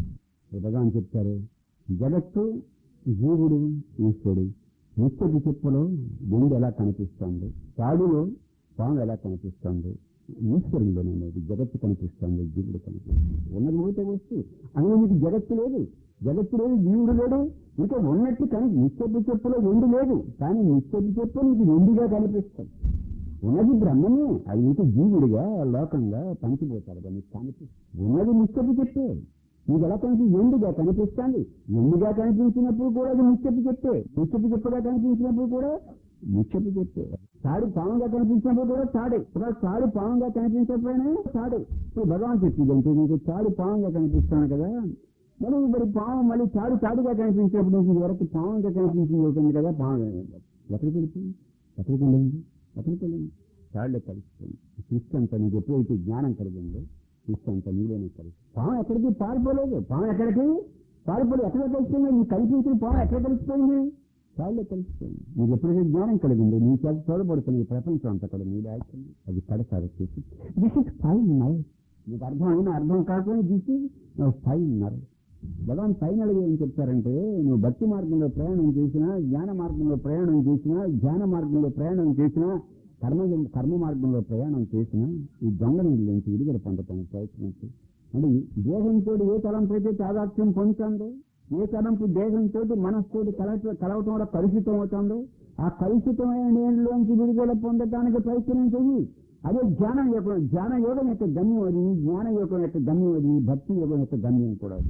భగవాన్ చెప్తారు జగత్తు జీవుడు ఈశ్వరుడు నిత్యపు చెప్పులో గుండె ఎలా కనిపిస్తోంది తాడులో పాము ఎలా కనిపిస్తోంది ఈశ్వరులోనే లేదు జగత్తు కనిపిస్తోంది జీవుడు కనిపిస్తుంది ఉన్నది ఒకటే వస్తు అందులో మీకు జగత్తు లేదు జగత్తు లేదు జీవుడు లేడు ఇంకా ఉన్నట్టు కానీ నిత్యపు చెప్పులో ఎండు లేదు కానీ నిత్యపు చెప్పు నీకు ఎండుగా కనిపిస్తుంది ఉన్నది బ్రహ్మమే అది నీకు జీవుడిగా లోకంగా పంచిపోతాడు నీకు కనిపిస్తుంది ఉన్నది నిత్యపు చెప్పే నీకు ఎలా కనిపి ఎండుగా కనిపిస్తుంది ఎండుగా కనిపించినప్పుడు కూడా అది ముచ్చపు చెప్పే ముచ్చపు చెప్పుగా కనిపించినప్పుడు కూడా ముచ్చపు చెప్పే తాడు పావంగా కనిపించినప్పుడు కూడా తాడే ఇప్పుడు తాడు పావంగా కనిపించకపోయినా తాడే ఇప్పుడు భగవాన్ చెప్పింది అంటే నీకు తాడు పావంగా కనిపిస్తాను కదా మరి మరి పావం మళ్ళీ తాడు తాడుగా కనిపించినప్పుడు నీకు వరకు పావంగా కనిపించింది అవుతుంది కదా పావం ఎక్కడికి వెళ్ళిపోయింది ఎక్కడికి వెళ్ళింది ఎక్కడికి వెళ్ళింది తాళ్ళే కలిసిపోయింది క్రిస్టంతా నీకు ఎప్పుడైతే జ్ఞానం కలిగిందో క్రిస్టంతా నీలోనే కలిసి పాము ఎక్కడికి పారిపోలేదు పాము ఎక్కడికి పారిపోలేదు ఎక్కడ కలిసిపోయింది నీకు కనిపించిన పాము ఎక్కడ కలిసిపోయింది తాళ్ళే కలిసిపోయింది నీకు ఎప్పుడైతే జ్ఞానం కలిగిందో నీ చేత చూడబడుతుంది ఈ ప్రపంచం అంతా కూడా నీ దాచుంది అది కడసారి చేసి దిస్ ఇస్ ఫైవ్ నై నీకు అర్థం అయినా అర్థం కాకపోయినా దిస్ ఇస్ ఫైవ్ నర్ భగవాన్ ఫైనల్ ఏం చెప్తారంటే నువ్వు భక్తి మార్గంలో ప్రయాణం చేసినా జ్ఞాన మార్గంలో ప్రయాణం చేసినా ధ్యాన మార్గంలో ప్రయాణం చేసినా కర్మ కర్మ మార్గంలో ప్రయాణం చేసినా ఈ దొంగ నుంచి విడుదల పొందటానికి ప్రయత్నించి అంటే ఈ దేహంతో ఏ తలంపు అయితే తాదాత్యం పొందుతుందో ఏ తలంపు దేహంతో మనస్సుతో కలవ కలవటం వల్ల కలుషితం అవుతుందో ఆ కలుషితమైన నేనులోంచి విడుదల పొందటానికి ప్రయత్నం చెయ్యి అదే ధ్యానం యొక్క ధ్యాన యోగం యొక్క గమ్యం అది జ్ఞాన యోగం యొక్క గమ్యం అది భక్తి యోగం యొక్క గమ్యం కూడా అది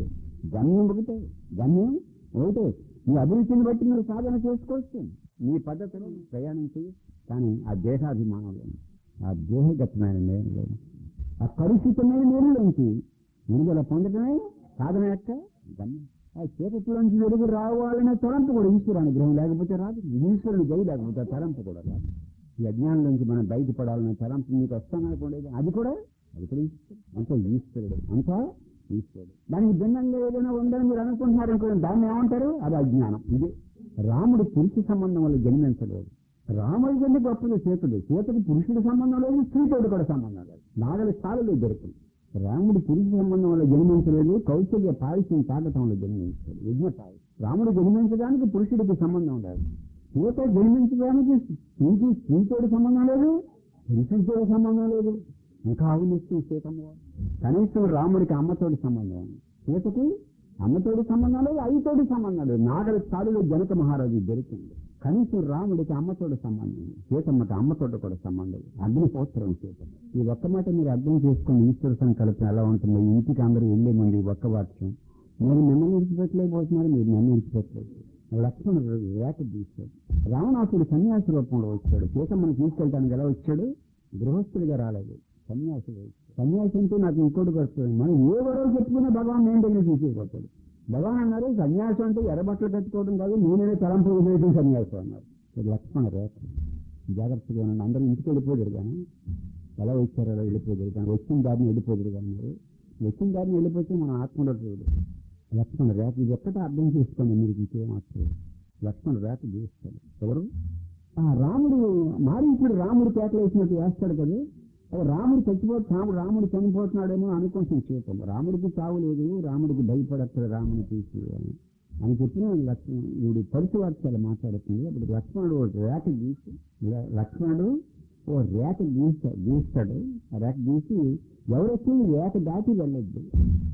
గమ్యం ఒకటే గమ్యం ఒకటే మీ అభిరుచిని బట్టి మీరు సాధన చేసుకోవచ్చు మీ పద్ధతిలో ప్రయాణం చేయొచ్చు కానీ ఆ దేహాభిమానం లేదు ఆ దేహగతమైన నేను లేదు ఆ కలుషితమైన నేనులోంచి విడుదల పొందడమే సాధన యొక్క గమ్యం ఆ చీకటిలోంచి వెలుగు రావాలనే తలంపు కూడా ఈశ్వరు అనుగ్రహం లేకపోతే రాదు ఈశ్వరుడు జై లేకపోతే ఆ తలంపు కూడా రాదు ఈ అజ్ఞానం నుంచి మనం బయటపడాలనే తలంపు మీకు వస్తాననుకోండి అది కూడా అది కూడా ఈశ్వరుడు అంతా ఈశ్వరుడు అంతా ఈశ్వరుడు దానికి భిన్నంగా ఏదైనా ఉందని మీరు అనుకుంటున్నారు అనుకోండి దాన్ని ఏమంటారు అది అజ్ఞానం ఇది రాముడు పురుష సంబంధం వల్ల జన్మించలేదు రాముడి కంటే గొప్పది సీతుడు సీతకు పురుషుడి సంబంధం లేదు స్త్రీతోడు కూడా సంబంధం లేదు నాగలి స్థాయిలో దొరుకుతుంది రాముడు పురుష సంబంధం వల్ల జన్మించలేదు కౌశల్య పాయసం తాగటం వల్ల జన్మించాడు యజ్ఞ పాయసం రాముడు జన్మించడానికి పురుషుడికి సంబంధం లేదు సీత జన్మించడానికి స్త్రీకి స్త్రీతోడు సంబంధం లేదు పురుషుడితో సంబంధం లేదు ఇంకా ఆవునిస్తూ సీతమ్మ కనీసం రాముడికి అమ్మతోటి సంబంధం ఉంది సీతకి అమ్మతోటి సంబంధం లేదు అయ్యతోటి సంబంధం లేదు నాగలి స్థాయిలో జనక మహారాజు దొరికింది కనీసం రాముడికి అమ్మతోటి సంబంధం ఉంది సీతమ్మకి అమ్మతోటి కూడా సంబంధం లేదు అగ్నిహోత్రం సీత ఈ ఒక్క మాట మీరు అర్థం చేసుకుని ఈశ్వర సంకల్పం ఎలా ఉంటుందో ఇంటికి అందరూ వెళ్ళే ముందు ఈ ఒక్క వాక్యం మీరు మిమ్మల్ని విడిచిపెట్టలేకపోతున్నారు మీరు నన్ను విడిచిపెట్టలేదు లక్ష్మణుడు వేట తీశాడు రావణాసుడు సన్యాసి రూపంలో వచ్చాడు సీతమ్మని తీసుకెళ్ళడానికి ఎలా వచ్చాడు గృహస్థుడిగా రాలేదు సన్యాసుడు సన్యాసి అంటే నాకు ఇంకోటి వస్తుంది మనం ఏ గొడవ చెప్పుకున్నా భగవాన్ నేను దగ్గర తీసేయబోతాడు భగవాన్ అన్నారు సన్యాసం అంటే ఎర్రబట్టలు కట్టుకోవడం కాదు నేనే తలంపు వివేకం సన్యాసం అన్నారు ఇది లక్ష్మణ రేఖ జాగ్రత్తగా ఉండండి అందరూ ఇంటికి వెళ్ళిపోదురు కానీ ఎలా వచ్చారో అలా వెళ్ళిపోదురు కానీ వచ్చిన దారిని వెళ్ళిపోదురు కానీ మీరు వచ్చిన దారిని వెళ్ళిపోతే మనం ఆత్మలో చూడు లక్ష్మణ రేఖ ఇది ఒక్కటే అర్థం చేసుకోండి మీరు ఇంకేం అర్థం లక్ష్మణ రేఖ చేస్తాడు ఎవరు ఆ రాముడు మారీచుడు రాముడు కేకలు వేసినట్టు వేస్తాడు కదా ఓ రాముడు చచ్చిపోతే రాముడు రాముడు చనిపోతున్నాడేమో అనుకుంటుంది చేతం రాముడికి చావు లేదు రాముడికి భయపడతాడు రాముని తీసి అని అని చెప్పిన లక్ష్మణ్ వీడు పరుసు వాక్యాలు మాట్లాడుతుంది అప్పుడు లక్ష్మణుడు ఒక రేఖ గీసి ల- లక్ష్మణుడు ఓ రేఖ గీస్తా గీస్తాడు ఆ రేఖ గీసి ఎవరొచ్చి రేఖ దాటి వెళ్ళొద్దు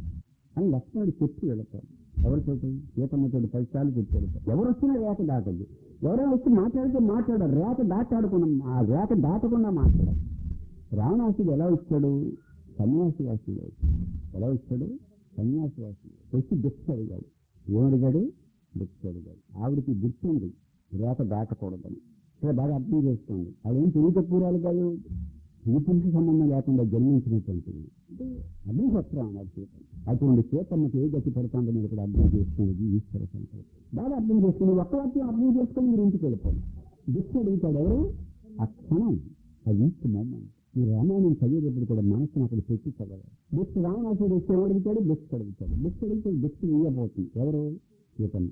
అని లక్ష్మణుడు చెప్పి వెళతాడు ఎవరితోటి సీతమ్మతోటి పది సార్లు చెప్పి వెళతాడు ఎవరు వచ్చినా రేఖ దాటదు ఎవరైనా వచ్చి మాట్లాడితే మాట్లాడారు రేఖ దాటాడకుండా ఆ రేఖ దాటకుండా మాట్లాడారు రావణాసుడు ఎలా వచ్చాడు సన్యాసి వాసుడు ఎలా వచ్చాడు సన్యాసి వాసుడు వచ్చి భిక్ష అడిగాడు ఏమడిగాడు భిక్ష అడిగాడు ఆవిడకి గుర్తుంది రేఖ దాటకూడదని ఇక్కడ బాగా అర్థం చేసుకోండి ఆవిడేం తెలియక పూరాలు కాదు పూర్తికి సంబంధం లేకుండా జన్మించినటువంటిది అగ్నిహోత్రం అన్నారు సీత అటువంటి సీతమ్మకి ఏ గతి పడుతుందో మీరు ఇక్కడ అర్థం చేసుకునేది ఈశ్వర సంకల్పం బాగా అర్థం చేసుకుని ఒక్క వాక్యం అర్థం చేసుకుని మీరు ఇంటికి వెళ్ళిపోండి భిక్ష అడుగుతాడు ఎవరు ఆ క్షణం ఆ వీక్ మూమెంట్ ఈ రామాయణం చదివేటప్పుడు కూడా మనసును అక్కడ పెట్టి చదవాలి భిక్ష రావణాసుడు వచ్చి ఎవరు అడుగుతాడు భిక్ష అడుగుతాడు భిక్ష అడిగితే భిక్ష వేయబోతుంది ఎవరు సీతమ్మ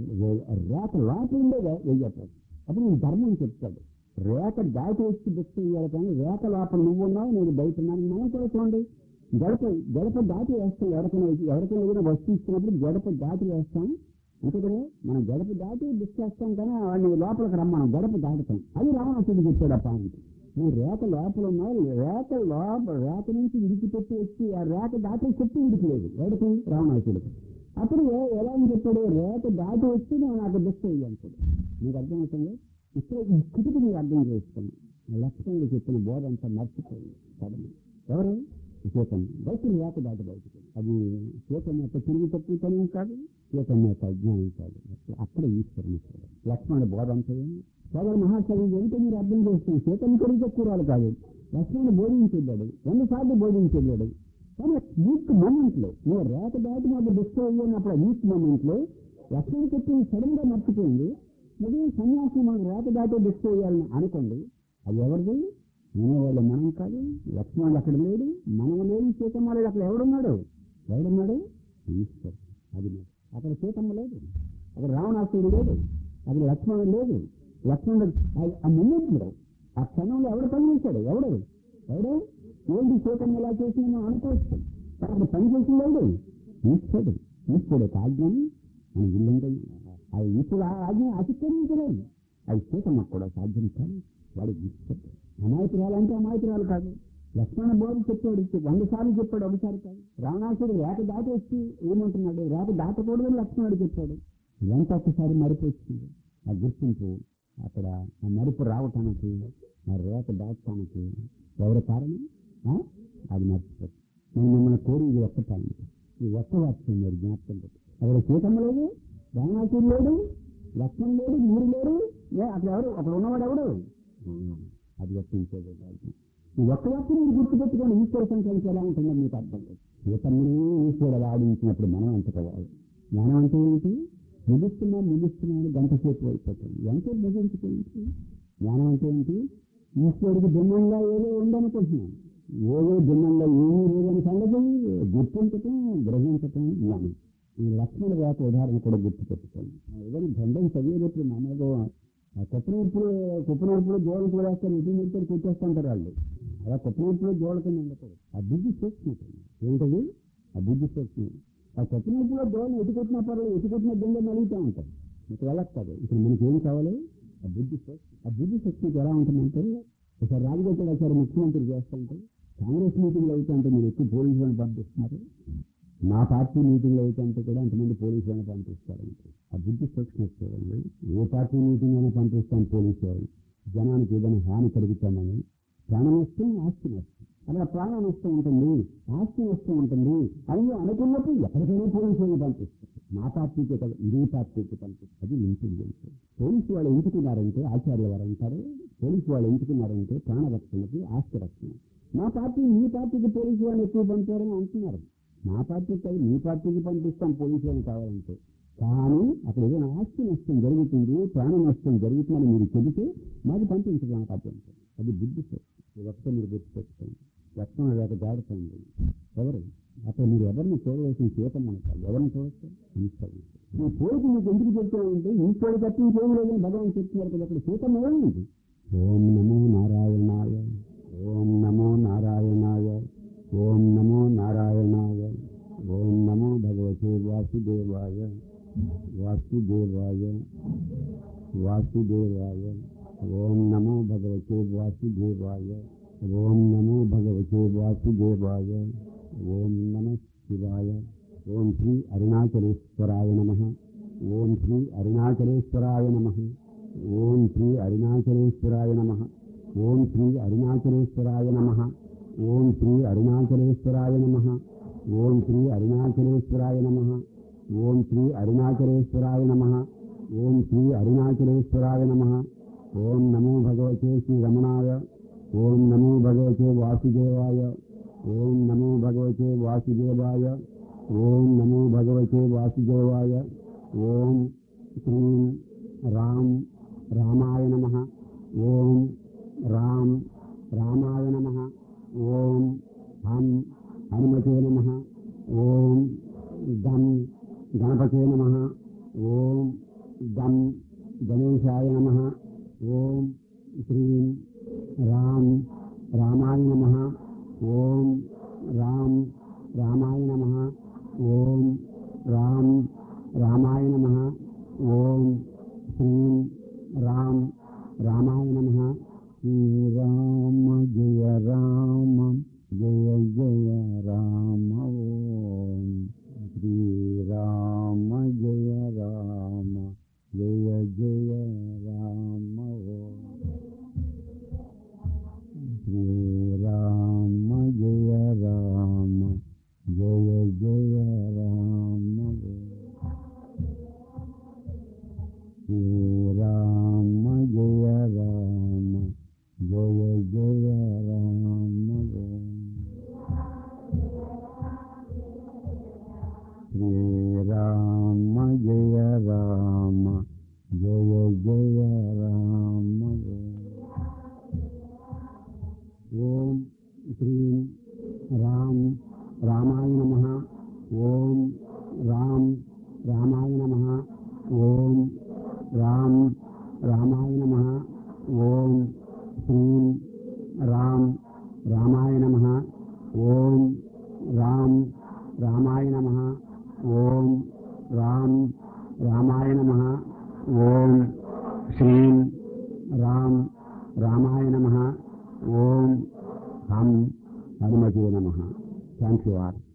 రేఖ లోపల ఉండే వెయ్యపోతుంది అప్పుడు నేను ధర్మం చెప్తాడు రేఖ దాటి వచ్చి భిక్ష ఇవ్వాలి కానీ రేఖ లోపల నువ్వు ఉన్నావు నేను బయట ఉన్నాను మనం కూడా చూడండి గడప గడప దాటి వేస్తాం ఎవరికైనా ఎవరికైనా కూడా వస్తువు ఇచ్చినప్పుడు గడప దాటి వేస్తాం అంతే కదా మనం గడప దాటి భిక్ష వేస్తాం కానీ వాడిని లోపలికి రమ్మనం గడప దాటుతాం అది రావణాసుడు చెప్పాడు ఆ పాయింట్ నువ్వు రేఖ లోపల ఉన్నావు రేఖ లోపల రేఖ నుంచి విడిచిపెట్టి వచ్చి ఆ రేఖ దాటి చెట్టు విడిచిలేదు ఎవరికి రావణాసుడికి అప్పుడు ఏ- ఎలా అని చెప్పాడు రేఖ దాటి వచ్చి నువ్వు నాకు భిక్ష ఇయ్యంటాడు నీకు అర్థమవుతుంది ఇక్కడ ఈ స్థితికి మీరు అర్థం చేసుకోండి లక్ష్మణుడు చెప్పిన బోధ అంతా మర్చిపోయింది సడన్ ఎవరు చైతన్య బయటికి రేఖ దాటి బయటికి అది చైతన్య యొక్క తిరిగి తక్కువ పని కాదు చైతన్య యొక్క అజ్ఞానం కాదు అక్కడ ఈశ్వరుని చూడాలి. లక్ష్మణుడి బోధ అంతా ఏంది సోదరు మహాశయం ఏంటో మీరు అర్థం చేస్తుంది చైతన్య కొడుకు తక్కువ కాదు లక్ష్మణుడు బోధించేవాడు ఎన్నిసార్లు బోధించేవాడు కానీ వీక్ మూమెంట్ లో నువ్వు రేఖ దాటి మాకు డిస్టర్బ్ అయినప్పుడు వీక్ మూమెంట్ లో లక్ష్మణుడు చెప్పింది సడన్ గా మర్చిపోయింది మరి సన్యాసం మనం రేఖ దాటి డిస్టర్బ్ చేయాలని అనుకోండి అది ఎవరిది వినేవాళ్ళు మనం కాదు లక్ష్మణుడు అక్కడ లేడు మనం లేని సీతమ్మ లేదు అక్కడ ఎవడున్నాడు ఎవడున్నాడు ఈశ్వర్ అది లేదు అక్కడ సీతమ్మ లేదు అక్కడ రావణాసుడు లేదు అక్కడ లక్ష్మణుడు లేదు లక్ష్మణుడు ఆ- ఆ మూమెంట్లో ఆ క్షణంలో ఎవడు పని చేశాడు ఎవడు ఎవడు ఏంటి సీతమ్మ ఇలా చేసి మనం అనుకోవచ్చు కానీ అక్కడ పని చేసింది ఎవడు ఈశ్వరుడు ఈశ్వరుడు యొక్క ఆజ్ఞని మన ఇల్లంగా అది ఇప్పుడు ఆ ఆజ్ఞ అతిక్రమించలేదు అది సీతమ్మకు కూడా సాధ్యం కాదు వాడు ఈశ్వరుడు అమాయకురాలంటే అమాయకురాలు కాదు లక్ష్మణ బోధ చెప్పాడు వంద సార్లు చెప్పాడు ఒకసారి కాదు రావణాసుడు రేఖ దాటి వచ్చి ఏమంటున్నాడు రేఖ దాటకూడదని లక్ష్మణుడు చెప్పాడు ఇదంతా ఒకసారి మరిపి వచ్చింది ఆ గుర్తింపు అక్కడ ఆ మరుపు రావటానికి ఆ రేఖ దాటడానికి ఎవరి కారణం ఆ? అది మర్చిపోతుంది నేను మిమ్మల్ని కోరేది ఒక్కటానికి ఈ ఒక్క వాక్యం మీరు జ్ఞాపకం పెట్టి అక్కడ సీతమ్మ లేదు రావణాసుడు లేడు లక్ష్మణ్ లేడు మూడు లేడు ఏ అక్కడ ఎవరు అక్కడ ఉన్నవాడు ఎవడు ఆ, అది వర్తించేది కాదు ఈ ఒక్క వాక్యం మీరు గుర్తుపెట్టుకొని ఈశ్వర సంఖ్యకి ఎలా ఉంటుందో మీకు అర్థం లేదు సీతమ్మని ఈశ్వరుడు ఆడించినప్పుడు మనం ఎంత కావాలి జ్ఞానం అంటే ఏంటి ముగిస్తున్నా ముగిస్తున్నాను గంట సేపు అయిపోతుంది ఎంత ముగించుకోండి జ్ఞానం అంటే ఏంటి ఈశ్వరుడికి భిన్నంగా ఏదో ఉందనుకుంటున్నాను ఏదో భిన్నంగా ఏమీ లేదని సంగతి గుర్తించటం గ్రహించటం జ్ఞానం ఈ లక్ష్మణ వేట ఉదాహరణ కూడా గుర్తుపెట్టుకోండి ఏదైనా బంధం చదివేటప్పుడు మామూలుగా ఆ కుప్పనూర్పులు కుప్పనూర్పులు జోడకు వేస్తే ఇంటి మీద కూర్చేస్తుంటారు వాళ్ళు అలా కుప్పనూర్పులు జోడ కింద ఉండకూడదు ఆ బుద్ధి చేస్తున్నట్టు ఏంటది ఆ బుద్ధి చేస్తుంది ఆ కుప్పనూర్పులో జోడని ఎటుకొట్టినా పర్లేదు ఎటుకొట్టిన గింజ నలుగుతూ ఉంటారు మీకు వెళ్ళక్కదు ఇప్పుడు మనకి ఏం కావాలి ఆ బుద్ధి శక్తి ఆ బుద్ధి శక్తికి ఎలా ఉంటుందంటే ఒకసారి రాజగోపాల్ ఒకసారి ముఖ్యమంత్రి చేస్తుంటే కాంగ్రెస్ మీటింగ్లు అయితే అంటే మీరు ఎక్కువ పోలీసులను పంపిస్తున్నారు నా పార్టీ మీటింగ్లు అయితే అంటే కూడా అంతమంది పోలీసులను పంపిస్తారు ఆ బుద్ధి సూక్ష్మ చూడండి ఏ పార్టీ మీటింగ్ అయినా పంపిస్తాను పోలీసు వాళ్ళు జనానికి ఏదైనా హాని కలుగుతామని ప్రాణ నష్టం ఆస్తి నష్టం అలా ప్రాణ నష్టం ఉంటుంది ఆస్తి నష్టం ఉంటుంది అని అనుకున్నప్పుడు ఎక్కడికైనా పోలీసు వాళ్ళని పంపిస్తారు మా పార్టీకే కదా ఇదే పార్టీకి పంపిస్తారు అది ఇంటెలిజెన్స్ పోలీసు వాళ్ళు ఎంచుకున్నారంటే ఆచార్య వారు అంటారు పోలీసు వాళ్ళు ఎంచుకున్నారంటే ప్రాణ రక్షణకి ఆస్తి రక్షణ మా పార్టీ మీ పార్టీకి పోలీసు వాళ్ళు ఎక్కువ పంపారని అంటున్నారు మా పార్టీకి కాదు మీ పార్టీకి పంపిస్తాం పోలీసు వాళ్ళని కావాలంటే కానీ అక్కడ ఏదైనా ఆస్తి నష్టం జరుగుతుంది ప్రాణ నష్టం జరుగుతుందని మీరు చెబితే మాది పంపించడానికి అభ్యంతరం అది బుద్ధి ఇది ఒక్కటే మీరు గుర్తుపెట్టుకోండి రక్తం లేక జాగ్రత్త ఎవరు అక్కడ మీరు ఎవరిని చూడవలసిన సీతం అంటారు ఎవరిని చూడవచ్చు ఈశ్వరుని ఈ కోరిక మీకు ఎందుకు చెప్తానంటే ఈశ్వరుడు తప్ప ఇంకేం లేదని భగవాన్ చెప్తున్నారు కదా అక్కడ సీతం ఏమైంది ఓం నమో నారాయణాయ ఓం నమో నారాయణాయ ఓం నమో నారాయణాయ ఓం నమో భగవతే వాసుదేవాయ వాసుదేవాయ వాసుదేవాయ ఓం నమో భగవతే వాసుదేవాయ ఓం నమో భగవతే వాసుదేవాయ ఓం నమ శివాయ ఓం శ్రీ అరుణాచలేశ్వరాయ నమ ఓం శ్రీ అరుణాచలేశ్వరాయ నమ ఓం శ్రీ అరుణాచలేశ్వరాయ నమ ఓం శ్రీ అరుణాచలేశ్వరాయ నమ ఓం శ్రీ అరుణాచలేశ్వరాయ నమ ఓం శ్రీ అరుణాచలేశ్వరాయ నమ ఓం శ్రీ అరుణాచలేశ్వరాయ నమ ఓం శ్రీ అరుణాచలేశ్వరాయ నమ ఓం నమో భగవతే శ్రీ రమణాయ ఓం నమో భగవతే వాసుదేవాయ ఓం నమో భగవతే వాసుదేవాయ ఓం నమో భగవతే వాసుదేవాయ ఓం శ్రీం రామ్ రామాయ నమ ఓం రామ్ రామాయ నమ ఓం హం హనుమతే నమ ఓం గం గణపతే నమ ఓం గం గణేశాయ నమ ఓం శ్రీం రామ్ రామాయ నమ ఓం రామ్ రామాయ నమ ఓం రామ్ రామాయ నమ ఓం శ్రీం రామ్ రామాయ నమ శ్రీరామ జయ రామ జయ జయ రామ ఓం శ్రీరామ జయ రామ జయ జయ రామ ఓం శ్రీరామ జయ రామ జయ జయ రామ శ్రీరామ జయ రామ జయ జయ రామ శ్రీరామ జయ రామ జయ జయ రామ ఓం శ్రీం రామ్ రామాయ నమ ఓం రామ్ రామాయ నమ ఓం రామ్ రామాయ నమ ఓం శ్రీం రామ్ రామాయ నమ ఓం రామ్ రామాయ నమ ఓం రామ్ రామాయ నమ ఓం శ్రీం రామ్ రామాయ నమ ఓం హం హనుమతే నమ థ్యాంక్ యూ ఆర్